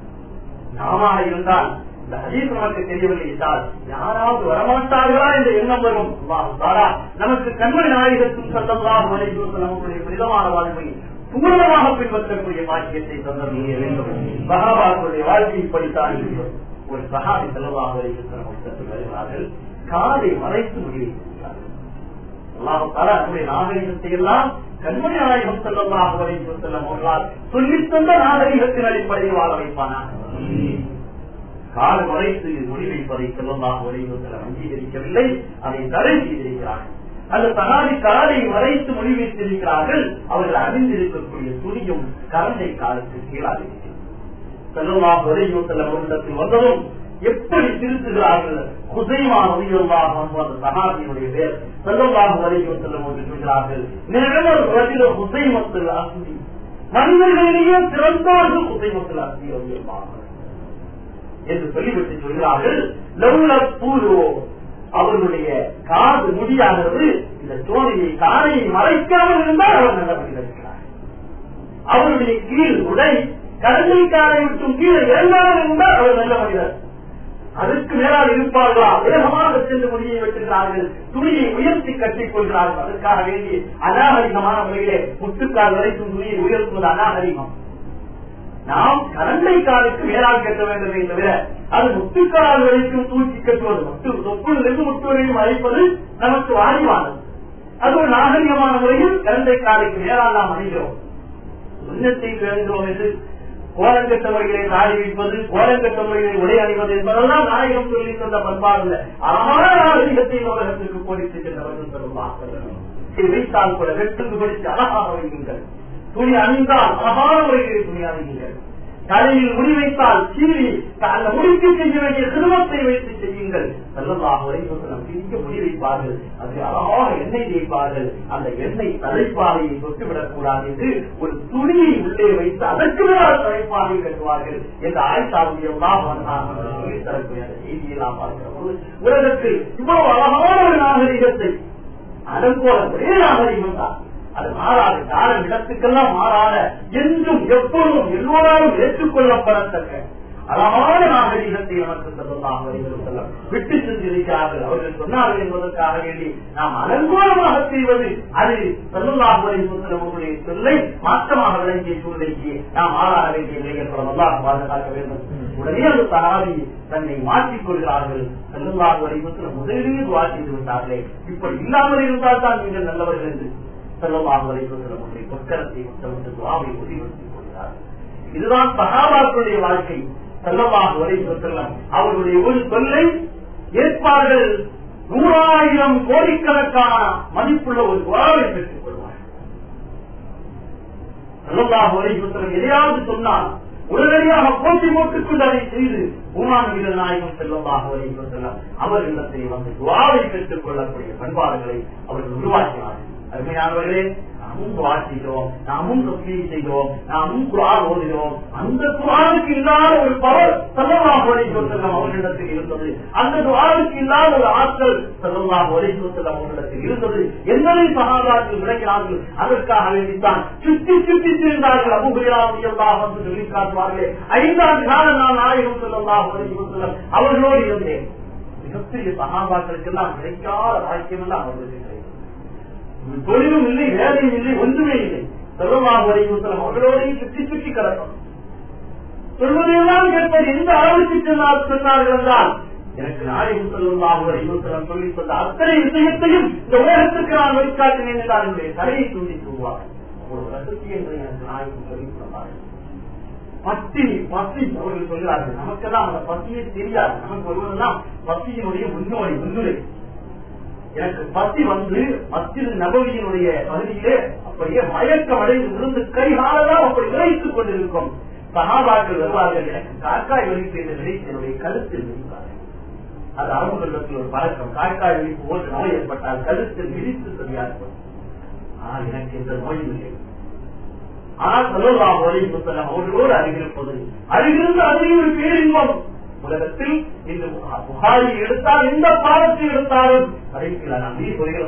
நாம இருந்தால் இந்த ஹதீஸ் நமக்கு தெரியவில்லை என்றால் யாராவது வரமாட்டார்களா என்ற எண்ணம் வரும் நமக்கு கண்மணி நாயகத்தும் சட்டமாக வரைக்கும் நம்முடைய புனிதமான வாழ்வை பூர்ணமாக பின்பற்றக்கூடிய பாக்கியத்தை தந்தே வேண்டும் சகாபாக்களுடைய வாழ்க்கை இப்படித்தான் இருக்கிறோம் ஒரு சகாபி செலவாக வரைக்கும் வருகிறார்கள் காலை மறைத்து முடிவெடுக்கிறார்கள் அல்லாஹால நம்முடைய நாகரிகத்தை எல்லாம் கண்மணி நாயகம் செல்லமாக வரைக்கும் செல்லும் அவர்களால் சொல்லித் தந்த நாகரிகத்தின் அடிப்படையில் வாழ வைப்பானாக கால் மறைத்து முடிவைப்பதை செல்லமாக வரைவதில் அங்கீகரிக்கவில்லை அதை தடை செய்திருக்கிறார்கள் அந்த தகாதி காலை மறைத்து முடிவைத்திருக்கிறார்கள் அவர்கள் அறிந்திருக்கக்கூடிய துணியும் கரண்டை காலுக்கு கீழாக இருக்கிறது செல்லமாக வரைவத்தில் அவர்களிடத்தில் வந்ததும் எப்படி திருத்துகிறார்கள் குசைமா நதியுள்ளாக அந்த சகாபியினுடைய பேர் செல்லமாக வரைக்கும் செல்லும் என்று சொல்கிறார்கள் நிழல் வரையில குசைமத்தில் அசுதி மனிதர்களிலேயே சிறந்தவர்கள் குசைமத்தில் அசுதி வந்திருப்பார்கள் என்று சொல்லிவிட்டு சொல்கிறார்கள் லவுல பூர்வோ அவர்களுடைய காது முடியானது இந்த சோனையை காணையை மறைக்காமல் இருந்தால் அவர் நல்லபடி இருக்கிறார் அவருடைய கீழ் உடை கடலை காலை விட்டும் கீழே இறங்காமல் இருந்தால் அவர் நல்ல மனிதர் அதற்கு மேலால் இருப்பார்களா வேகமாக சென்று முடியை வெட்டுகிறார்கள் துணியை உயர்த்தி கட்டிக் கொள்கிறார்கள் அதற்காக வேண்டி அநாகரிகமான முறையிலே முட்டுக்கால் வரைக்கும் துணியை உயர்த்துவது அநாகரிகம் நாம் கரண்டை காலுக்கு மேலால் கட்ட வேண்டுமே தவிர அது முட்டுக்கால் வரைக்கும் தூக்கி கட்டுவது முட்டு தொப்புளிலிருந்து முட்டு வரையும் அழைப்பது நமக்கு வாரிவானது அது ஒரு நாகரிகமான முறையில் கரண்டை காலுக்கு மேலால் நாம் அணிகிறோம் உன்னத்தை வேண்டுகிறோம் என்று கோலங்கட்ட முறைகளை தாடி வைப்பது கோலங்கட்ட முறைகளை உடை அணிவது என்பதெல்லாம் நாயகம் சொல்லி தந்த பண்பாடு அழகான நாகரிகத்தை உலகத்திற்கு போடித்து சென்றவர்கள் சொல்லுவார்கள் வைத்தால் கூட வெட்டுக்கு படித்து அழகாக வையுங்கள் துணி அணிந்தால் அழகான முறைகளை துணி அணியுங்கள் தலையில் முடி வைத்தால் சீறி அந்த முடிக்கு செய்ய வேண்டிய சிறுமத்தை வைத்து செய்யுங்கள் செல்லமாக வரைக்கும் பிரிக்க முடி வைப்பார்கள் அது அழகாக எண்ணெய் தேய்ப்பார்கள் அந்த எண்ணெய் தலைப்பாதையை தொட்டுவிடக் கூடாது என்று ஒரு துணியை உள்ளே வைத்து அதற்கு மேல் தலைப்பாதை கட்டுவார்கள் என்று ஆய்ச்சாவுடைய சொல்லி தரக்கூடிய அந்த செய்தியெல்லாம் பார்க்கிற போது உலகத்தில் இவ்வளவு அழகான ஒரு நாகரிகத்தை அதன் போல ஒரே நாகரிகம் தான் அது மாறாது காலம் இடத்துக்கெல்லாம் மாறாத என்றும் எப்பொழுதும் எல்லோராலும் ஏற்றுக்கொள்ளப்படத்தக்க அழகான நாகரிகத்தை நமக்கு சொல்லலாம் செல்லம் விட்டு சென்றிருக்கிறார்கள் அவர்கள் சொன்னார்கள் என்பதற்காக வேண்டி நாம் அலங்கோலமாக செய்வது அது செல்லலாம் அவர்களுடைய சொல்லை மாற்றமாக விளங்கிய சூழ்நிலைக்கு நாம் ஆளாக வேண்டிய நிலையப்படம் எல்லாம் பாதுகாக்க வேண்டும் உடனே அந்த சகாதி தன்னை மாற்றிக் கொள்கிறார்கள் செல்லுல்லாஹ் வரைபத்தில் முதலிலேயே துவா செய்து விட்டார்களே இப்படி இல்லாமல் இருந்தால் தான் நீங்கள் நல்லவர்கள் என்று செல்லல்லாஹ் வரைபத்தில் நம்முடைய பொற்கரத்தை முத்தமிட்டு துவாவை உறுதிப்படுத்திக் கொள்கிறார்கள் இதுதான் சகாபாக்களுடைய வாழ்க்கை செல்லமாக வரை செல்லம் அவர்களுடைய ஒரு சொல்லை ஏற்பார்கள் நூறாயிரம் கோடிக்கணக்கான மதிப்புள்ள ஒரு துவாவை பெற்றுக் கொள்வார்கள் செல்லமாக வரை செல்லம் எதையாவது சொன்னால் உடனடியாக போட்டி போட்டுக் கொண்டு அதை செய்து உமான் நாயகம் செல்லமாக வரை செல்லம் அவர்களிடத்தை வந்து துவாவை பெற்றுக் கொள்ளக்கூடிய பண்பாடுகளை அவர்கள் உருவாக்கினார்கள் அருமையானவர்களே நாமும் துவா செய்கிறோம் நாமும் தொப்பியை செய்கிறோம் நாமும் குரான் ஓதுகிறோம் அந்த குரானுக்கு இல்லாத ஒரு பவர் செல்லமாக செல்லம் அவர்களிடத்தில் இருந்தது அந்த துவாருக்கு இல்லாத ஒரு ஆற்றல் செல்லமாக செல்லம் அவர்களிடத்தில் இருந்தது என்பதை சகாதாரத்தில் விளக்கினார்கள் அதற்காக வேண்டித்தான் சுற்றி சுற்றி திரிந்தார்கள் அபுகுரியாக வந்து சொல்லி காட்டுவார்களே ஐந்தாண்டு காலம் நான் நாயகம் செல்லமாக செல்லம் அவர்களோடு இருந்தேன் மிகப்பெரிய சகாபாக்களுக்கெல்லாம் கிடைக்காத வாக்கியம் எல்லாம் அவர்களுக்கு கிடைக்கும் தொழிலும் இல்லை வேலையும் இல்லை ஒன்றுமே இல்லை செல்வமாக வரைக்கும் அவர்களோடையும் சுற்றி சுற்றி கிடக்கும் சொல்வதையெல்லாம் கேட்பது எந்த அளவுக்கு சொன்னால் சொன்னார்கள் என்றால் எனக்கு நாயகம் செல்வமாக வரைக்கும் சொல்லி சொன்ன அத்தனை விஷயத்தையும் இந்த உலகத்துக்கு நான் வழிகாட்டினேன் என்றால் என்னுடைய தலையை துண்டி சொல்வார் ஒரு ரகசிய என்று எனக்கு நாயகம் சொல்லி சொன்னார்கள் பசி பசி அவர்கள் சொல்கிறார்கள் நமக்கெல்லாம் அந்த பசியே தெரியாது நமக்கு ஒருவரெல்லாம் பசியினுடைய முன்னோடி முன்னுரை எனக்கு பசி வந்து மத்திய நபவியினுடைய பகுதியிலே அப்படியே மயக்கம் அடைந்து விழுந்து கைகாலெல்லாம் அப்படி விளைத்துக் கொண்டிருக்கும் சகாபாக்கள் வருவார்கள் எனக்கு காக்காய் வெளிப்பு என்று நினைத்து என்னுடைய கழுத்தில் விரிப்பார்கள் அது அரபுகளிடத்தில் ஒரு பழக்கம் காக்காய் வெளிப்பு போன்ற நோய் ஏற்பட்டால் கழுத்தில் விரித்து சரியாக ஆனால் எனக்கு எந்த நோயும் இல்லை ஆனால் சொல்லலாம் ஒரே புத்தகம் அவர்களோடு அருகிருப்பது அருகிருந்து அதையும் ஒரு பேரின்பம் உலகத்தில் இந்த புகாரி எடுத்தால் எந்த பாடத்தை எடுத்தாலும் கடைசியில் நம்பி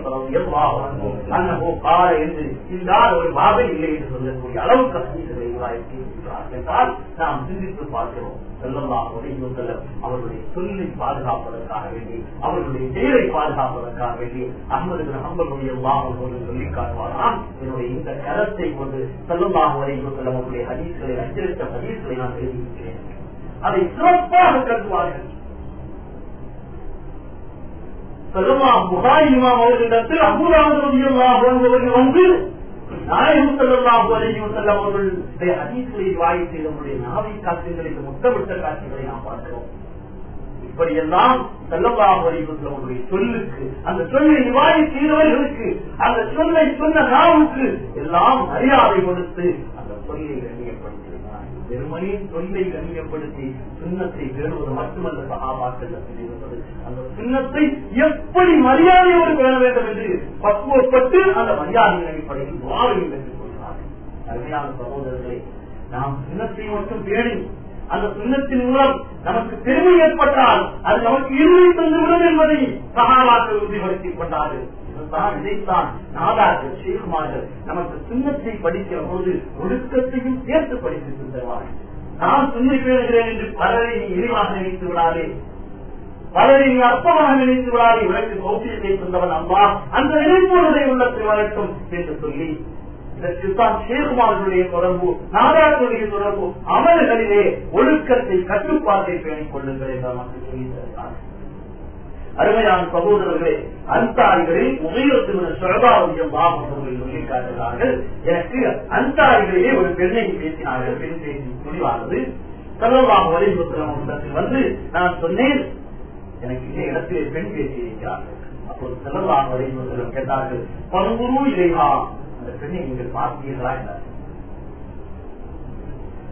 அன்னஹோ கால என்று இந்த ஒரு பாதை இல்லை என்று சொல்லக்கூடிய அளவுக்கு ஹதீசுகளை என்றால் நாம் சிந்தித்து பார்க்கிறோம் செல்லலாம் உடையும் செல்ல அவர்களுடைய சொல்லை பாதுகாப்பதற்காக வேண்டி அவர்களுடைய செயலை பாதுகாப்பதற்காக வேண்டி அகமது ஹம்பனுடைய அவர்கள் சொல்லி காட்டுவாராம் என்னுடைய இந்த கரத்தை கொண்டு செல்லலாம் உடையும் செல்ல அவர்களுடைய ஹதீசுகளை அச்சரித்த ஹதீசுகளை நான் தெரிவிக்கிறேன் அதை சிறப்பாக கருதுவார்கள் செல்லலாம் புகாரி இமாம் அவர்களிடத்தில் அபுராமர்கள் வந்து நாயகம் செல்லலாம் அலையும் செல்லம் அவர்களுடைய ஹதீசுகளை வாய் செய்த நம்முடைய நாவை காட்சிகளுக்கு முத்தமிட்ட காட்சிகளை நாம் பார்க்கிறோம் இப்படியெல்லாம் செல்லலாம் அவர்களுடைய சொல்லுக்கு அந்த சொல்லை வாய் செய்தவர்களுக்கு அந்த சொல்லை சொன்ன நாவுக்கு எல்லாம் மரியாதை கொடுத்து அந்த சொல்லை கண்ணியப்படுத்தினார் வெறுமனின் சொல்லை கண்ணியப்படுத்தி சுண்ணத்தை பெறுவது மட்டுமல்ல சகாபாக்கள் இருந்தது அந்த சுண்ணத்தை எப்படி மரியாதையோடு பெற வேண்டும் என்று பக்குவப்பட்டு அந்த மரியாதையின் அடிப்படையில் துவாவையும் பெற்றுக் கொள்கிறார்கள் அருமையான சகோதரர்களை நாம் சுண்ணத்தை மட்டும் பேணி அந்த சுண்ணத்தின் மூலம் நமக்கு பெருமை ஏற்பட்டால் அது நமக்கு இருமை தந்துவிடும் என்பதை சகாபாக்கள் உறுதிப்படுத்திக் கொண்டார்கள் இதுதான் இதைத்தான் நாதார்கள் ஷேகுமார்கள் நமக்கு சுண்ணத்தை படிக்கிற போது ஒழுக்கத்தையும் சேர்த்து படித்து தருவார்கள் நான் சுண்ணை பேணுகிறேன் என்று பலரை நீ இழிவாக நினைத்து விடாதே பலரை நீ அற்பமாக நினைத்து விடாதே உனக்கு கௌசியத்தை தந்தவன் அம்மா அந்த நினைப்புடைய உள்ளத்தில் வரட்டும் என்று சொல்லி இதற்குத்தான் ஷேகுமார்களுடைய தொடர்பு நாதார்களுடைய தொடர்பு அமல்களிலே ஒழுக்கத்தை கட்டுப்பாட்டை பேணிக் கொள்ளுங்கள் என்று நமக்கு சொல்லி தருகிறார் அருமையான சகோதரர்களே அன்சாரிகளில் உபயோகத்தின் சுழபாவுடைய மாவட்டங்கள் சொல்லி காட்டுகிறார்கள் எனக்கு அன்சாரிகளிலே ஒரு பெண்ணை பேசினார்கள் பெண் பேசி முடிவானது சர்வபாக வலிபுத்திரம் வந்து நான் சொன்னேன் எனக்கு இந்த இடத்திலே பெண் பேசி இருக்கிறார்கள் அப்போது செல்லல்லாக வலிபுத்திரம் கேட்டார்கள் பங்குரு இறைவா அந்த பெண்ணை நீங்கள் பார்த்தீர்களா என்றார்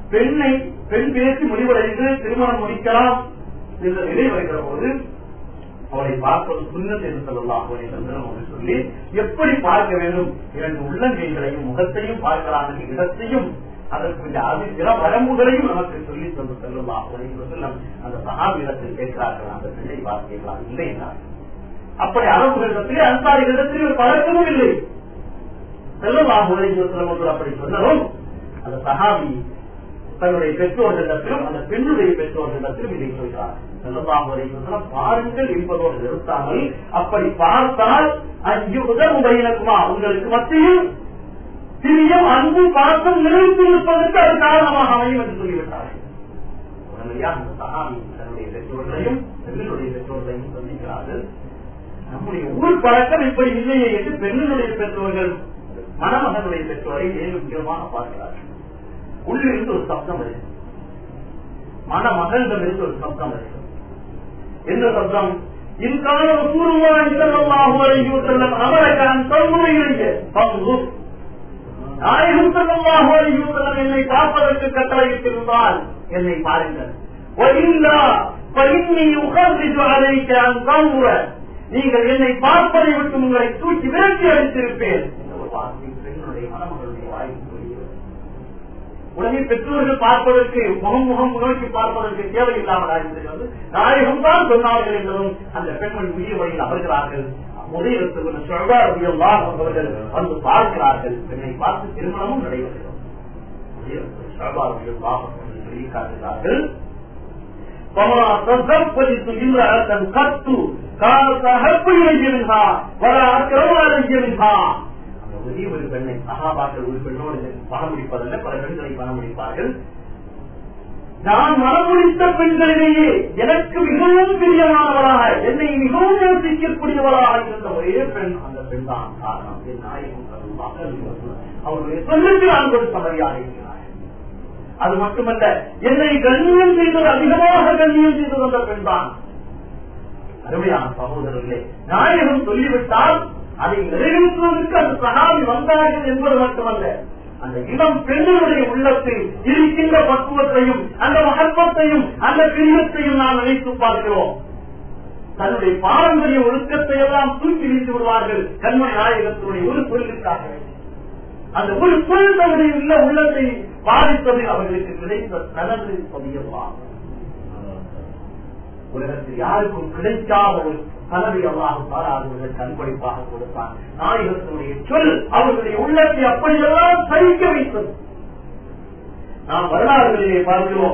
பெண்ணை பெண் பேசி முடிவடைந்து திருமணம் முடிக்கலாம் என்ற நிலை வருகிற போது அவளை பார்ப்பது சுண்ணத் என்று சொல்லலாம் அவளை என்று சொல்லி எப்படி பார்க்க வேண்டும் இரண்டு உள்ளங்கைகளையும் முகத்தையும் பார்க்கலாம் என்ற இடத்தையும் அதற்கு அது சில வரம்புகளையும் நமக்கு சொல்லி தந்து செல்லலாம் சொல்லம் அந்த சகாபிடத்தில் கேட்கிறார்கள் அந்த பிள்ளை பார்த்தீர்களா இல்லை என்றார் அப்படி அரபுகளிடத்திலே அன்சாரிகளிடத்திலே ஒரு பழக்கமும் இல்லை செல்லலாம் உலகம் அப்படி சொன்னதும் அந்த சகாபி தன்னுடைய பெற்றோர்களிடத்திலும் அந்த பெண்ணுடைய பெற்றோர்களிடத்திலும் இதை சொல்கிறார் செல்லலாம் பாருங்கள் என்பதோடு நிறுத்தாமல் அப்படி பார்த்தால் அஞ்சு முதல் உபயினக்குமா உங்களுக்கு மத்தியில் சிறியம் அன்பு பாசம் நிலைத்து இருப்பதற்கு அது காரணமாக அமையும் என்று சொல்லிவிட்டார்கள் உடனடியாக அந்த சகாமி தன்னுடைய பெற்றோர்களையும் பெண்களுடைய பெற்றோர்களையும் சந்திக்கிறார்கள் நம்முடைய ஊர் பழக்கம் இப்படி இல்லையே என்று பெண்களுடைய பெற்றோர்கள் மணமகனுடைய பெற்றோரை மேலும் முக்கியமாக பார்க்கிறார்கள் உள்ளிருந்து ஒரு சப்தம் வருகிறது மணமகளிடமிருந்து ஒரு சப்தம் வருகிறது எந்த சப்தம் இதுக்கான அமரக்கான் தொல்முறையிலேயே பங்கு நாயகம் செல்லமாக என்னை பார்ப்பதற்கு கட்டளையிட்டிருந்தால் என்னை பாருங்கள் நீங்கள் என்னை பார்ப்பதை விட்டு உங்களை தூக்கி விரட்டி அடித்திருப்பேன் உடனே பெற்றோர்கள் பார்ப்பதற்கு முகம் முகம் நோக்கி பார்ப்பதற்கு தேவையில்லாமல் ஆகிவிடுகிறது நாயகம் தான் சொன்னார்கள் என்பதும் அந்த பெண்மணி உரிய வழியில் அமர்கிறார்கள் அவர்கள் வந்து பார்க்கிறார்கள் பெண்ணை பார்த்து திருமணமும் நடைபெறுகிறது சொல்லி காட்டுகிறார்கள் فما تزوجت امرأة قط كانت أحب إلي منها ولا أكرم علي منها ஒரே ஒரு பெண்ணை சகாபாக்கள் ஒரு பெண்ணோடு பணம் முடிப்பதல்ல பல பெண்களை பணம் முடிப்பார்கள் நான் மனமுடித்த பெண்களிலேயே எனக்கு மிகவும் பிரியமானவளாக என்னை மிகவும் நேசிக்கக்கூடியவளாக இருந்த ஒரே பெண் அந்த பெண் தான் காரணம் என் நாயகம் அவருடைய சொல்லுக்கு நான் கொடுத்த மரியாதை அது மட்டுமல்ல என்னை கண்ணியம் செய்தது அதிகமாக கண்ணியம் செய்தது அந்த பெண் தான் அருமையான சகோதரர்களே நாயகம் சொல்லிவிட்டால் அதை நிறைவேற்றுவதற்கு அந்த சகாவி வந்தார்கள் என்பது மட்டுமல்ல அந்த இளம் பெண்களுடைய உள்ளத்தில் இருக்கின்ற பக்குவத்தையும் அந்த மகத்துவத்தையும் அந்த பிரியத்தையும் நாம் நினைத்து பார்க்கிறோம் தன்னுடைய பாரம்பரிய ஒழுக்கத்தை எல்லாம் தூக்கி வீசி விடுவார்கள் கண்மணி நாயகத்தினுடைய ஒரு சொல்லுக்காக அந்த ஒரு சொல் தன்னுடைய உள்ள உள்ளத்தை பாதிப்பது அவர்களுக்கு கிடைத்த தனது பதியலாம் உலகத்தில் யாருக்கும் கிடைக்காத ஒரு கலவை அல்லாஹ் அவர்களுக்கு அன்பளிப்பாக கொடுத்தான் நாயகத்தினுடைய சொல் அவர்களுடைய உள்ளத்தை அப்படியெல்லாம் சகிக்க வைத்தது நாம் வரலாறுகளிலே பார்க்கிறோம்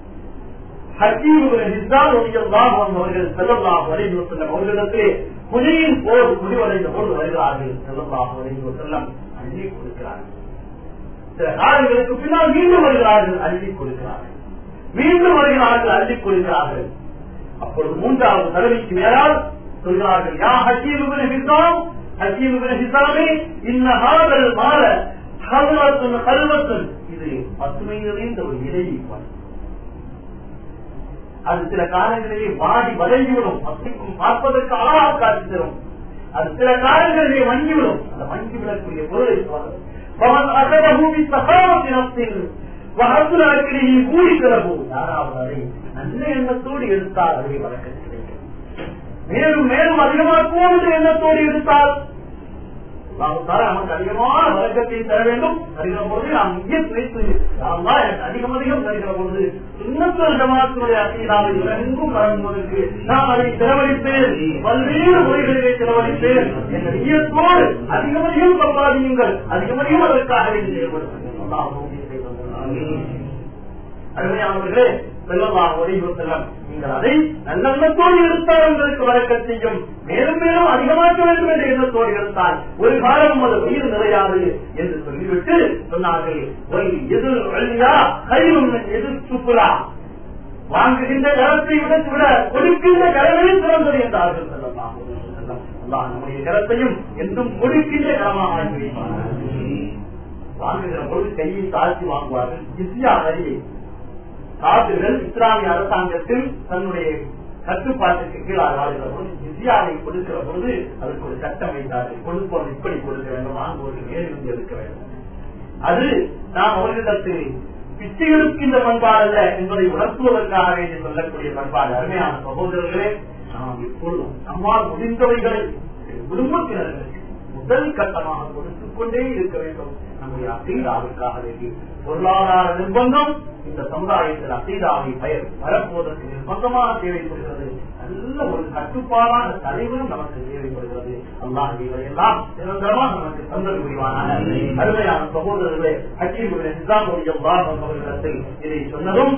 அவர்கள் செல்லலாம் வரைந்து செல்லும் அவர்களிடத்திலே புலியின் போர் முடிவடைந்த போது வருகிறார்கள் செல்லலாம் வரைந்து செல்லம் அள்ளி கொடுக்கிறார்கள் சில காலங்களுக்கு பின்னால் மீண்டும் வருகிறார்கள் அள்ளி கொடுக்கிறார்கள் மீண்டும் வருகிறார்கள் அள்ளி கொடுக்கிறார்கள் அப்பொழுது மூன்றாவது தடவைக்கு மேலால் சொல்கிறார்கள் யா ஹக்கீமுபின் ஹிசாம் ஹக்கீமுபின் ஹிசாமே இன்னஹாதல் மாற ஹல்வத்துன் கல்வத்துன் இது பசுமை நிறைந்த ஒரு இடையை அது சில காலங்களிலே வாடி வதங்கிவிடும் பார்ப்பதற்கு அழகாக காட்சி தரும் அது சில காலங்களிலே வங்கிவிடும் அந்த வங்கி விடக்கூடிய பொருளை பவன் அகத பூமி சகாவத்தினத்தில் வகத்துலக்கிடையே கூடி கிளம்பும் யாராவது அதை நல்ல எண்ணத்தோடு எடுத்தால் அதை வழக்கம் கிடைக்கும் மேலும் மேலும் அதிகமாக்குவோம் என்ற எண்ணத்தோடு எடுத்தால் நமக்கு அதிகமான வழக்கத்தை தர வேண்டும் தருகிற பொழுது நாம் இங்கே துணைத்து எனக்கு அதிகம் அதிகம் தருகிற பொழுது சுண்ணத்தல் ஜமாத்தினுடைய அசீதாவை உலகெங்கும் வழங்குவதற்கு நான் அதை செலவழிப்பேன் பல்வேறு முறைகளிலே செலவழிப்பேன் என்ற ஈயத்தோடு அதிகம் அதிகம் சம்பாதியுங்கள் அதிகம் அதிகம் அதற்காக செயல்படுத்துங்கள் அருமையானவர்களே செல்லலாம் ஒளிவு செல்லம் நீங்கள் அதை நல்லெண்ணத்தோடு இருந்தால் உங்களுக்கு வழக்கம் செய்யும் மேலும் மேலும் அதிகமாக்க வேண்டும் என்ற எண்ணத்தோடு இருந்தால் ஒரு காலம் அது உயிர் நிறையாது என்று சொல்லிவிட்டு சொன்னார்கள் ஒரு எதிர் வழியா கையும் எதிர் சுப்புலா வாங்குகின்ற கரத்தை விட விட கொடுக்கின்ற கரமே சிறந்தது என்றார்கள் செல்லலாம் நம்முடைய கரத்தையும் என்றும் கொடுக்கின்ற கரமாக ஆகி வாங்குகிற பொழுது கையை தாழ்த்தி வாங்குவார்கள் இஸ்யா வரியை காதுகள் இஸ்லாமிய அரசாங்கத்தில் தன்னுடைய கட்டுப்பாட்டுக்கு கீழாக வாழ்கிற பொழுது ஜிசியாவை கொடுக்கிற பொழுது அதற்கு ஒரு சட்டம் வைத்தார்கள் கொடுப்போம் இப்படி கொடுக்க வேண்டும் வாங்குவோருக்கு மேலிருந்து எடுக்க வேண்டும் அது நாம் அவர்களிடத்தில் பிச்சை எடுக்கின்ற பண்பாடு அல்ல என்பதை உணர்த்துவதற்காக வேண்டி சொல்லக்கூடிய பண்பாடு அருமையான சகோதரர்களே நாம் எப்பொழுதும் நம்மால் முடிந்தவைகளை குடும்பத்தினர்களுக்கு முதல் கட்டமாக கொடுத்துக் கொண்டே இருக்க வேண்டும் நம்முடைய அசீதாவிற்காக வேண்டி பொருளாதார நிர்பந்தம் இந்த சமுதாயத்தில் அசீதாவை பயர் வரப்போவதற்கு நிர்பந்தமாக தேவைப்படுகிறது நல்ல ஒரு கட்டுப்பாடான தலைவரும் நமக்கு தேவைப்படுகிறது அல்லாஹ் இவையெல்லாம் நிரந்தரமாக நமக்கு தந்தல் புரிவானாக அருமையான சகோதரர்களே ஹக்கீமுடைய நிசாமுடைய அவர்களிடத்தில் இதை சொன்னதும்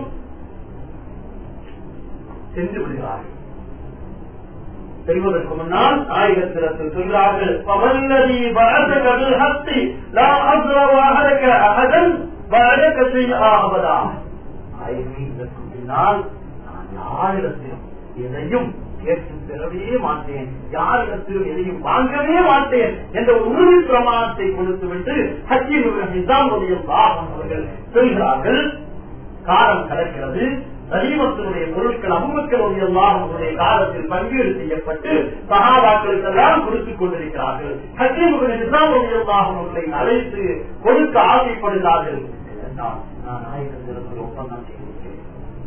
சென்று விடுகிறார்கள் செல்வதற்கு முன்னால் ஆயிரத்திரத்தில் சொல்கிறார்கள் பவல்லதி பரதகல் ஹஸ்தி லா அஸ்ரவாஹரக அஹதன் பரதக செய்யாவதா இதற்கு பின்னால் நான் யாரிடத்திலும் எதையும் கேட்டு பெறவே மாட்டேன் யாரிடத்திலும் எதையும் வாங்கவே மாட்டேன் என்ற ஒரு உறுதி பிரமாணத்தை கொடுத்து விட்டு ஹக்கீம் நிசாமுடைய பாகம் அவர்கள் சொல்கிறார்கள் காலம் கடக்கிறது சலீமத்தினுடைய பொருட்கள் அம்புக்களுடைய அவர்களுடைய காலத்தில் பங்கீடு செய்யப்பட்டு சகாபாக்களுக்கெல்லாம் கொடுத்துக் கொண்டிருக்கிறார்கள் ஹக்கீமுடைய நிசாமுடைய அவர்களை அழைத்து கொடுக்க ஆசைப்படுகிறார்கள் நான் நாயகத்திற்கு ஒப்பந்தம் செய்திருக்கிறேன்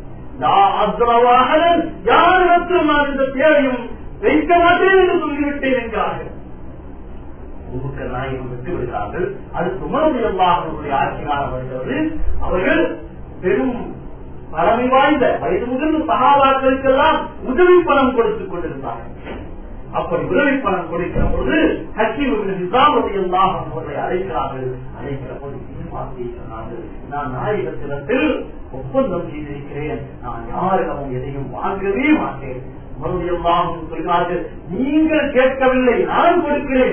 யாரிடத்திலும் நான் இந்த தேவையும் வைக்க மாட்டேன் என்று சொல்லிவிட்டேன் என்கிறார்கள் உமுக்கள் நாயகம் விட்டு விடுகிறார்கள் அது சுமரமுடைய ஆட்சியாளர் வருகிறது அவர்கள் பெரும் பழமை வாய்ந்த வயது முதிர்ந்த சகாபாக்களுக்கெல்லாம் உதவி பணம் கொடுத்துக் கொண்டிருந்தார்கள் அப்படி உதவி பணம் கொடுக்கிற போது நிசாமுடையெல்லாம் அவர்களை அழைக்கிறார்கள் அழைக்கிற போது வார்த்தையை சொன்னார்கள் நான் நாயகத்திடத்தில் ஒப்பந்தம் செய்திருக்கிறேன் நான் யாரிடமும் எதையும் வாங்கவே மாட்டேன் மறுபடியும் சொல்கிறார்கள் நீங்கள் கேட்கவில்லை நான் கொடுக்கிறேன்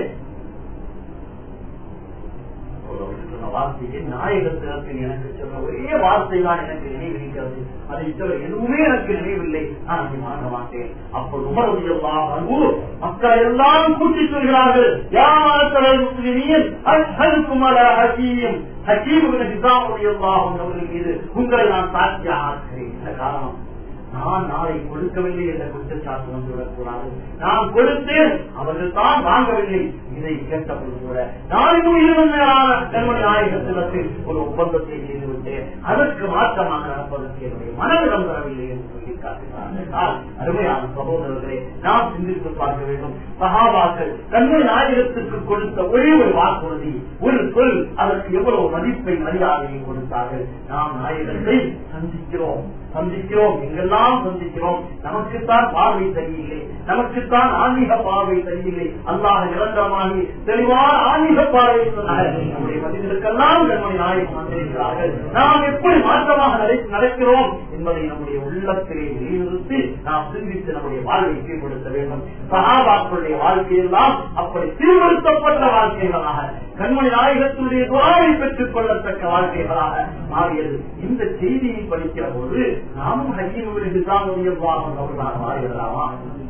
வார்த்தையை நாயகத்தினத்தில் எனக்கு சொன்ன ஒரே வார்த்தை தான் எனக்கு நினைவிருக்கிறது அதை தவிர எதுவுமே எனக்கு நினைவில்லை நான் அதை வாங்க மாட்டேன் அப்போது உமரது எல்லாம் அன்பு மக்கள் எல்லாம் கூட்டி சொல்கிறார்கள் யார் முஸ்லிமியன் குமர ஹக்கீம் ஹக்கீம் நிசாமுடைய அவர்கள் மீது உங்களை நான் சாட்சியாக ஆக்குகிறேன் இந்த காரணம் நான் நாளை கொடுக்கவில்லை என்ற குற்றச்சாட்டு வந்துவிடக்கூடாது நான் கொடுத்தேன் அவர்கள் தான் வாங்கவில்லை இதை கேட்டபோது கூட நான் இன்னும் இருபதான கண்மணி நாயகத்தினத்தில் ஒரு ஒப்பந்தத்தை செய்துவிட்டேன் அதற்கு மாற்றமாக நடப்பதற்கு என்னுடைய மனதிடம் வரவில்லை என்று சொல்லி காட்டுகிறார் அருமையான சகோதரர்களை நாம் சிந்தித்து பார்க்க வேண்டும் சகாபாக்கள் கண்மணி நாயகத்திற்கு கொடுத்த ஒரே ஒரு வாக்குறுதி ஒரு சொல் அதற்கு எவ்வளவு மதிப்பை மரியாதையை கொடுத்தார்கள் நாம் நாயகத்தை சந்திக்கிறோம் சந்திக்கிறோம் எங்கெல்லாம் சந்திக்கிறோம் நமக்குத்தான் பார்வை சரியில்லை நமக்குத்தான் ஆன்மீக பார்வை சரியில்லை அல்லாஹ் நிரந்தரமாகி தெளிவான ஆன்மீக பார்வை நம்முடைய மனிதர்களுக்கெல்லாம் நம்முடைய நாயகம் வந்திருக்கிறார்கள் நாம் எப்படி மாற்றமாக நடக்கிறோம் என்பதை நம்முடைய உள்ளத்திலே நிலைநிறுத்தி நாம் சிந்தித்து நம்முடைய வாழ்வை சீர்படுத்த வேண்டும் சகாபாக்களுடைய வாழ்க்கையெல்லாம் அப்படி சீர்படுத்தப்பட்ட வாழ்க்கைகளாக கண்மணி நாயகத்தினுடைய துறாவை பெற்றுக் கொள்ளத்தக்க வாழ்க்கைகளாக மாறியது இந்த செய்தியை படிக்கிற போது நாமும் ஹக்கீமுடைய நிசாமுடைய வாகம் அவர்களாக மாறுகிறதாமா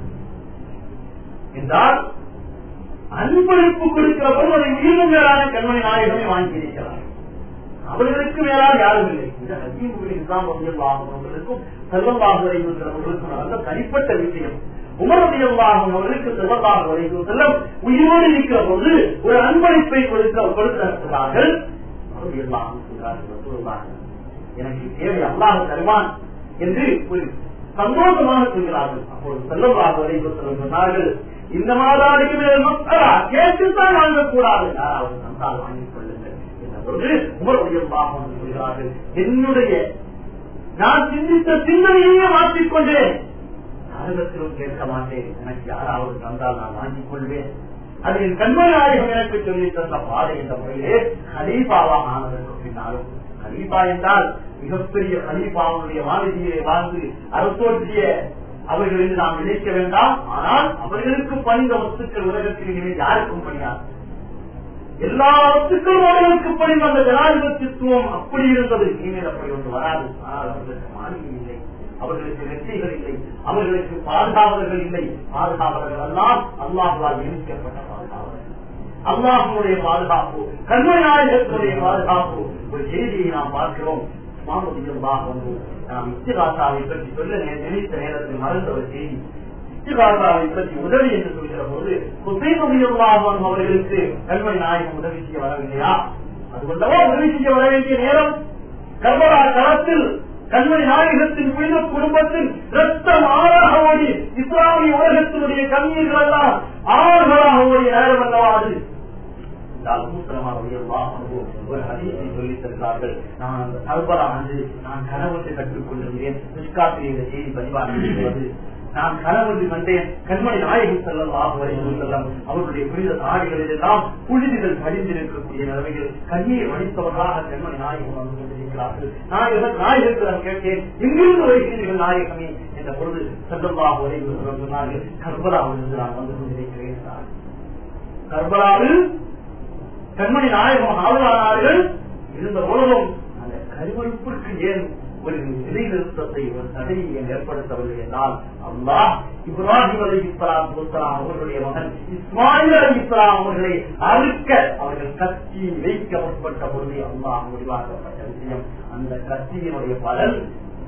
என்றால் அன்பளிப்பு கொடுக்கிற போது அதை உயிரும் மேலான கண்மணி நாயகமே வாங்கியிருக்கிறார் அவர்களுக்கு மேலால் யாரும் இல்லை இந்த ஹக்கீமுடைய நிசாம் வாகம் அவர்களுக்கும் செல்வமாக வரைவர்களுக்கும் நடந்த தனிப்பட்ட விஷயம் உமரதியல்லாகும் அவர்களுக்கு செல்லதாக வரைக்கும் செல்லம் உயிரோடு இருக்கிற போது ஒரு அன்பளிப்பை கொடுக்க கொடுக்கிறார்கள் எனக்கு தேவை அல்லாஹ் தருவான் என்று ஒரு சந்தோஷமாக சொல்கிறார்கள் அப்போது செல்லமாக வரைக்கும் செல்லும் சொன்னார்கள் இந்த மாதாடிக்கு மேல் மக்களா கேட்டுத்தான் வாங்கக்கூடாது யாராவது தந்தால் வாங்கிக் கொள்ளுங்கள் என்றபோது உமரதியல்லாகும் சொல்கிறார்கள் என்னுடைய நான் சிந்தித்த சிந்தனையே மாற்றிக்கொண்டேன் யாரிடத்திலும் கேட்க மாட்டேன் எனக்கு யாராவது தந்தால் நான் வாங்கிக் கொள்வேன் அது என் கண்மநாயகம் எனக்கு சொல்லி தந்த பாதை என்ற முறையிலே ஹலீபாவாக ஆனதற்கு பின்னாலும் ஹலீபா என்றால் மிகப்பெரிய ஹலீபாவுடைய மாநிதியிலே வாழ்ந்து அரசோற்றிய அவர்கள் என்று நாம் நினைக்க வேண்டாம் ஆனால் அவர்களுக்கு பணிந்த வஸ்துக்கள் உலகத்தில் இனிமேல் யாருக்கும் பணியாது எல்லா வஸ்துக்களும் அவர்களுக்கு பணிந்த அந்த ஜனாதிபத்தியத்துவம் அப்படி இருந்தது இனிமேல் அப்படி ஒன்று வராது ஆனால் அவர்களுக்கு மாளிகை இல்லை அவர்களுக்கு வெற்றிகள் இல்லை அவர்களுக்கு பாதுகாவலர்கள் இல்லை பாதுகாவலர்கள் எல்லாம் அல்லாஹால் நியமிக்கப்பட்ட பாதுகாவலர்கள் அல்லாஹனுடைய பாதுகாப்பு கண்மநாயகத்தினுடைய பாதுகாப்பு ஒரு செய்தியை நாம் பார்க்கிறோம் வந்து நாம் இத்திராசாவை பற்றி சொல்ல நினைத்த நேரத்தில் மறந்த ஒரு செய்தி இத்திராசாவை பற்றி உதவி என்று சொல்கிற போது குசைமுடியல்லாஹன் அவர்களுக்கு கண்மணி நாயகம் உதவி செய்ய வரவில்லையா அதுകൊണ്ടவோ உதவி செய்ய வர வேண்டிய நேரம் கர்மரா களத்தில் கண்மணி நாயகத்தின் புனித குடும்பத்தின் ரத்தம் ஆறாக ஓடி இஸ்லாமிய உலகத்தினுடைய கண்ணீர்கள் எல்லாம் ஆறுகளாக ஓடி நேரம் அல்லவா அது இந்த அல்முத்தலமாக ஒரு ஹதீஸை சொல்லித் தருகிறார்கள் நான் அந்த கல்பரா வந்து நான் கனவுக்கு கற்றுக் கொண்டிருந்தேன் மிஸ்காத்தில் இந்த செய்தி பதிவாக இருக்கிறது நான் கனவு வந்தேன் கண்மணி நாயகி செல்லம் செல்லம் அவருடைய புனித நாடுகளில் எல்லாம் புழுதிகள் படிந்திருக்கக்கூடிய நிலைமையில் கண்ணீர் வடித்தவர்களாக கண்மணி நாயகம் வந்து கொண்டிருக்கிறார்கள் நாயகர் நாயகத்திடம் கேட்டேன் எங்கிருந்து வருகிறீர்கள் நாயகமே என்ற பொழுது செல்லமாக வரை சொன்னார்கள் கர்பலாவிலிருந்து நான் வந்து கொண்டிருக்கிறேன் என்றார். கர்பலாவில் கண்மணி நாயகம் ஆளுநர்கள் இருந்த பொழுதும் அந்த கருவறுப்பிற்கு ஏன் ஒரு நிலைநிறுத்தத்தை ஒரு தடையை ஏன் ஏற்படுத்தவில்லை என்றால் அல்லாஹ் இப்ராஹிம் அலி இஸ்லாம் முஸ்லாம் அவர்களுடைய மகன் இஸ்மாயில் அலி இஸ்லாம் அவர்களை அறுக்க அவர்கள் கத்தி வைக்க முற்பட்ட பொழுது அல்லாஹ் முடிவாக்கப்பட்ட விஷயம் அந்த கத்தியினுடைய பலன்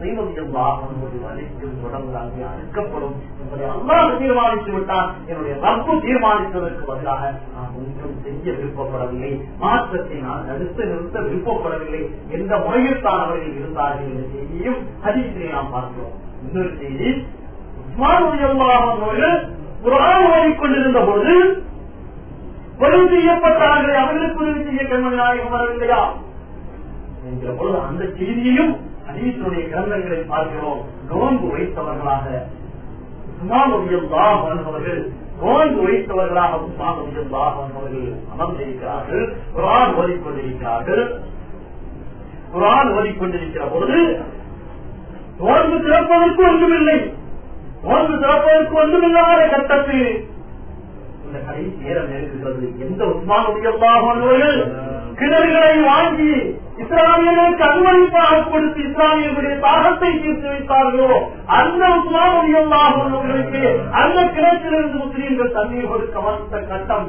தொடர்ந்து அறுக்கப்படும் என்பதை அல்லாஹ் தீர்மானித்து விட்டான் என்னுடைய ரப்பு தீர்மானித்ததற்கு பதிலாக நான் ஒன்றும் செய்ய விருப்பப்படவில்லை மாற்றத்தை நான் தடுத்து நிறுத்த விருப்பப்படவில்லை எந்த முறையில் தான் அவர்கள் இருந்தார்கள் என்ற செய்தியும் ஹதீஸிலே நாம் பார்க்கிறோம் இன்னொரு செய்தி அவர்கள் குரான் ஓடிக்கொண்டிருந்த பொழுது கொலை செய்யப்பட்டார்களே அவர்களுக்கு உதவி செய்ய கண்மணி நாயகம் வரவில்லையா என்கிற பொழுது அந்த செய்தியையும் ஹதீஸுடைய கிரந்தங்களை பார்க்கிறோம் நோன்பு வைத்தவர்களாக உஸ்மானுடையல்லாஹ் அவர்கள் நோன்பு வைத்தவர்களாக உஸ்மானுடையல்லாஹ் அவர்கள் அமர்ந்திருக்கிறார்கள் குரான் ஓதிக்கொண்டிருக்கிறார்கள் குரான் ஓதிக்கொண்டிருக்கிற பொழுது நோன்பு திறப்பதற்கு ஒன்றுமில்லை நோன்பு திறப்பதற்கு ஒன்றுமில்லாத கட்டத்தில் இந்த கடைசி நேரம் நெருங்குகிறது எந்த உஸ்மானுடையல்லாஹர்கள் கிணறுகளை வாங்கி இஸ்லாமியர்களுக்கு அனுமதிப்பாக கொடுத்து இஸ்லாமியர்களுடைய தாகத்தை தீர்த்து வைத்தார்களோ அந்த உஸ்மானுடையல்லாஹர்களுக்கு அந்த கிணற்றிலிருந்து முஸ்லீம்கள் தண்ணீர் கொடுக்க மறுத்த கட்டம்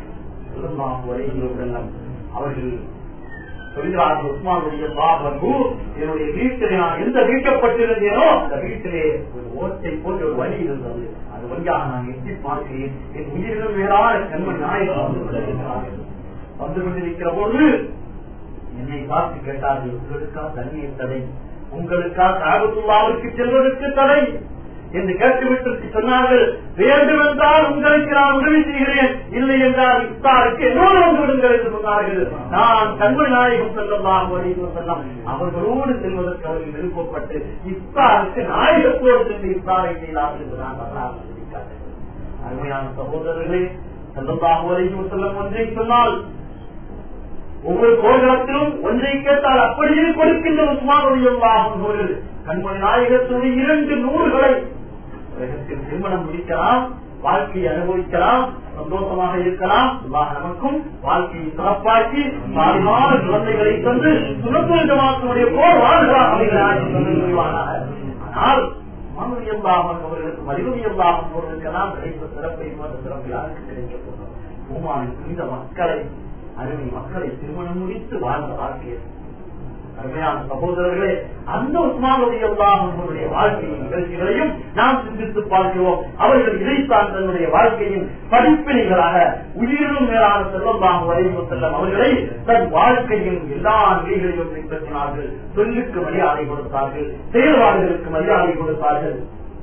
அவர்கள் சொல்கிறார்கள் உஸ்மானுடைய பாபு என்னுடைய வீட்டிலே நான் எந்த வீட்டப்பட்டிருந்தேனோ அந்த வீட்டிலே ஒரு ஓட்டை போட்டு ஒரு வழி இருந்தது அது வழியாக நான் எட்டி பார்க்கிறேன் என் உயிரிலும் வேறான கண்மணி நாயகம் வந்து கொண்டிருக்கிறார்கள் வந்து கொண்டிருக்கிற போது என்னை பார்த்து கேட்டார்கள் உங்களுக்கா தண்ணீர் தடை உங்களுக்கா காபத்துள்ளாவுக்கு செல்வதற்கு தடை என்று கேட்டுவிட்டு சொன்னார்கள் வேண்டும் என்றால் உங்களுக்கு நான் உதவி செய்கிறேன் இல்லை என்றால் இஃப்தாருக்கு என்னோடு வந்து விடுங்கள் என்று சொன்னார்கள் நான் கண்மணி நாயகம் செல்லலாம் செல்லாம் அவர்களோடு செல்வதற்கு அவர்கள் விருப்பப்பட்டு இஃப்தாருக்கு நாயகத்தோடு சென்று இஃப்தாரை செய்தார்கள் என்று நான் வரலாறு சொல்லிக்காட்டேன் அருமையான சகோதரர்களே செல்லலாம் வரைக்கும் செல்லம் ஒன்றை சொன்னால் ஒவ்வொரு கோபுரத்திலும் ஒன்றை கேட்டால் அப்படியே கொடுக்கின்ற உஸ்மானுடைய அவர்கள் கண்மணி நாயகத்துடைய இரண்டு நூல்களை உலகத்தில் திருமணம் முடிக்கலாம் வாழ்க்கையை அனுபவிக்கலாம் சந்தோஷமாக இருக்கலாம் அல்லாஹ் நமக்கும் வாழ்க்கையை சிறப்பாக்கி பாதுகான குழந்தைகளை தந்து சுனத்துடைய போர் வாழ்கிறார் ஆனால் மனுவியல்லாமன் அவர்களுக்கு மனிதவியல்லாமன் அவர்களுக்கெல்லாம் கிடைத்த சிறப்பை போன்ற சிறப்பு யாருக்கு கிடைக்க போகிறோம் பூமானின் புனித மக்களை அருமை மக்களை திருமணம் முடித்து வாழ்ந்த வாழ்க்கை அருமையான சகோதரர்களே அந்த உஸ்மானுடைய அவர்களுடைய வாழ்க்கையின் நிகழ்ச்சிகளையும் நாம் சிந்தித்து பார்க்கிறோம் அவர்கள் இதைத்தான் தன்னுடைய வாழ்க்கையின் படிப்பினைகளாக உயிரிலும் மேலான செல்வமாக வரைவு செல்லும் அவர்களை தன் வாழ்க்கையின் எல்லா நிலைகளிலும் பின்பற்றினார்கள் சொல்லுக்கு மரியாதை கொடுத்தார்கள் செயல்பாடுகளுக்கு மரியாதை கொடுத்தார்கள்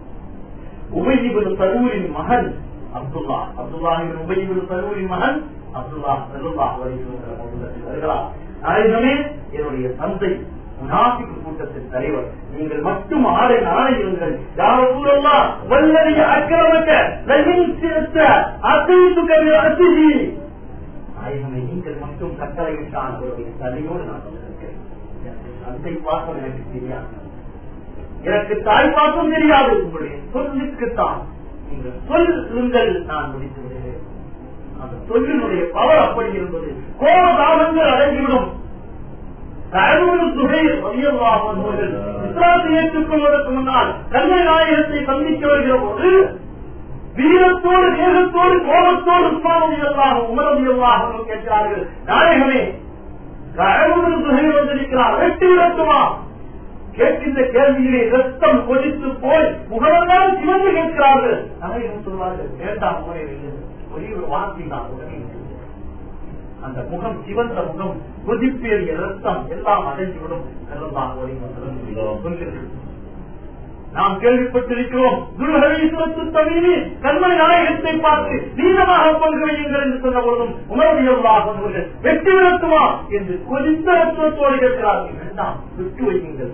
உபயிபுல் சரூரின் மகன் அப்துல்லா அப்துல்லாஹின் உபயிபுல் சரூரின் மகன் அப்துல்லா செல்லுல்லா வருகிறார் நாயகமே என்னுடைய தந்தை முனாபிக்கு கூட்டத்தின் தலைவர் நீங்கள் மட்டும் ஆறு நாளையுங்கள் யாரூரல்லா வல்லறிய அக்கிரமக்க லகின் சிறுத்த அசைத்துக்கவே அசிதி நாயகமே நீங்கள் மட்டும் கட்டளையிட்டான் அவருடைய தலையோடு நான் வந்திருக்கிறேன் எனக்கு தந்தை பாசம் எனக்கு தெரியாது எனக்கு தாய் பாசம் தெரியாது உங்களுடைய சொல்லுக்குத்தான் நீங்கள் சொல்லுங்கள் நான் முடித்து விடுகிறேன் அந்த சொல்லினுடைய பவர் அப்படி இருந்தது கோபதாபங்கள் அடங்கிவிடும் இஸ்லாத்தை ஏற்றுக்கொள்வதற்கு முன்னால் கல்வி நாயகத்தை சந்திக்க வருகிற போது வீரத்தோடு வேகத்தோடு கோபத்தோடு உஸ்மானதியல்லாக உமரதியல்லாக கேட்கிறார்கள் நாயகமே கடவுள் துகை வந்திருக்கிறார் வெட்டி விடட்டுமா கேட்கின்ற கேள்வியிலே ரத்தம் கொதித்து போய் முகமெல்லாம் சிவந்து கேட்கிறார்கள் நாயகம் சொல்வார்கள் வேண்டாம் முறையில் ஒரே ஒரு வார்த்தை தான் உடனே அந்த முகம் சிவந்த முகம் கொதிப்பேறிய ரத்தம் எல்லாம் அடைந்துவிடும் செல்லலாம் சொல்லுங்கள் நாம் கேள்விப்பட்டிருக்கிறோம் துர்ஹரீஸ்வரத்து தவிர கண்மணி நாயகத்தை பார்த்து நீளமாக பங்கு வையுங்கள் என்று சொன்ன பொழுதும் உணர்வியல்லாக வெற்றி விரட்டுமா என்று கொதித்த ரத்துவத்தோடு கேட்கிறார்கள் வேண்டாம் விட்டு வையுங்கள்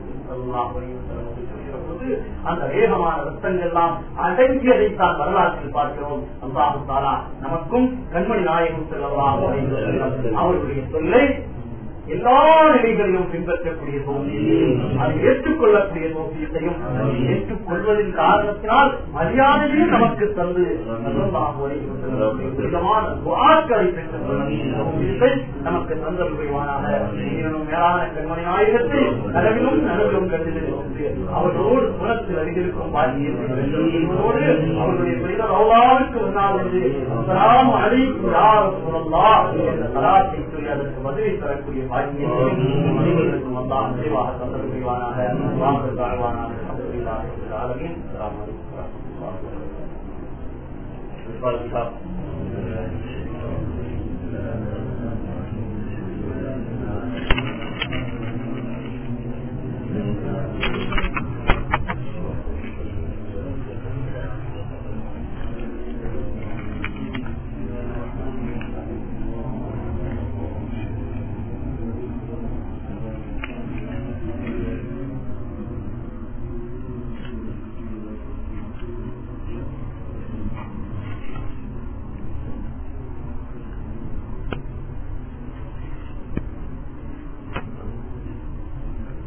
அந்த வேகமான ரத்தங்கள் எல்லாம் அடங்கியதைத்தான் வரலாற்றில் பார்க்கிறோம் அல்லாஹு தாலா நமக்கும் கண்மணி நாயகம் செல்லலாம் அவர்களுடைய சொல்லை எல்லா நிலைகளிலும் பின்பற்றக்கூடிய தோல்வியையும் அதை ஏற்றுக்கொள்ளக்கூடிய தோல்வியத்தையும் ஏற்றுக்கொள்வதின் காரணத்தினால் மரியாதையும் நமக்கு தந்து விதமான துவாக்களை பெற்ற நமக்கு தந்தருவானாக மேலான கண்மணி ஆயுதத்தை நலவிலும் நலவிலும் கண்டிருக்கிறது அவர்களோடு குணத்தில் அறிந்திருக்கும் பாக்கியோடு அவர்களுடைய புனித ரவுலாவுக்கு முன்னால் வந்து அஸ்ஸலாமு அலைக்கும் யா ரசூலல்லாஹ் என்ற சலாத்தை சொல்லி அதற்கு பதிலை தரக்கூடிய பாக்கியத்தையும் அனைவருக்கும் அல்லாஹ் நிறைவாக தந்தல் புரிவானாக வாங்கல் தாழ்வானாக அல்ஹம்துலில்லாஹி ரப்பில் ஆலமீன் அஸ்ஸலாமு அலைக்கும் வரஹ்மத்துல்லாஹி வபரகாத்துஹு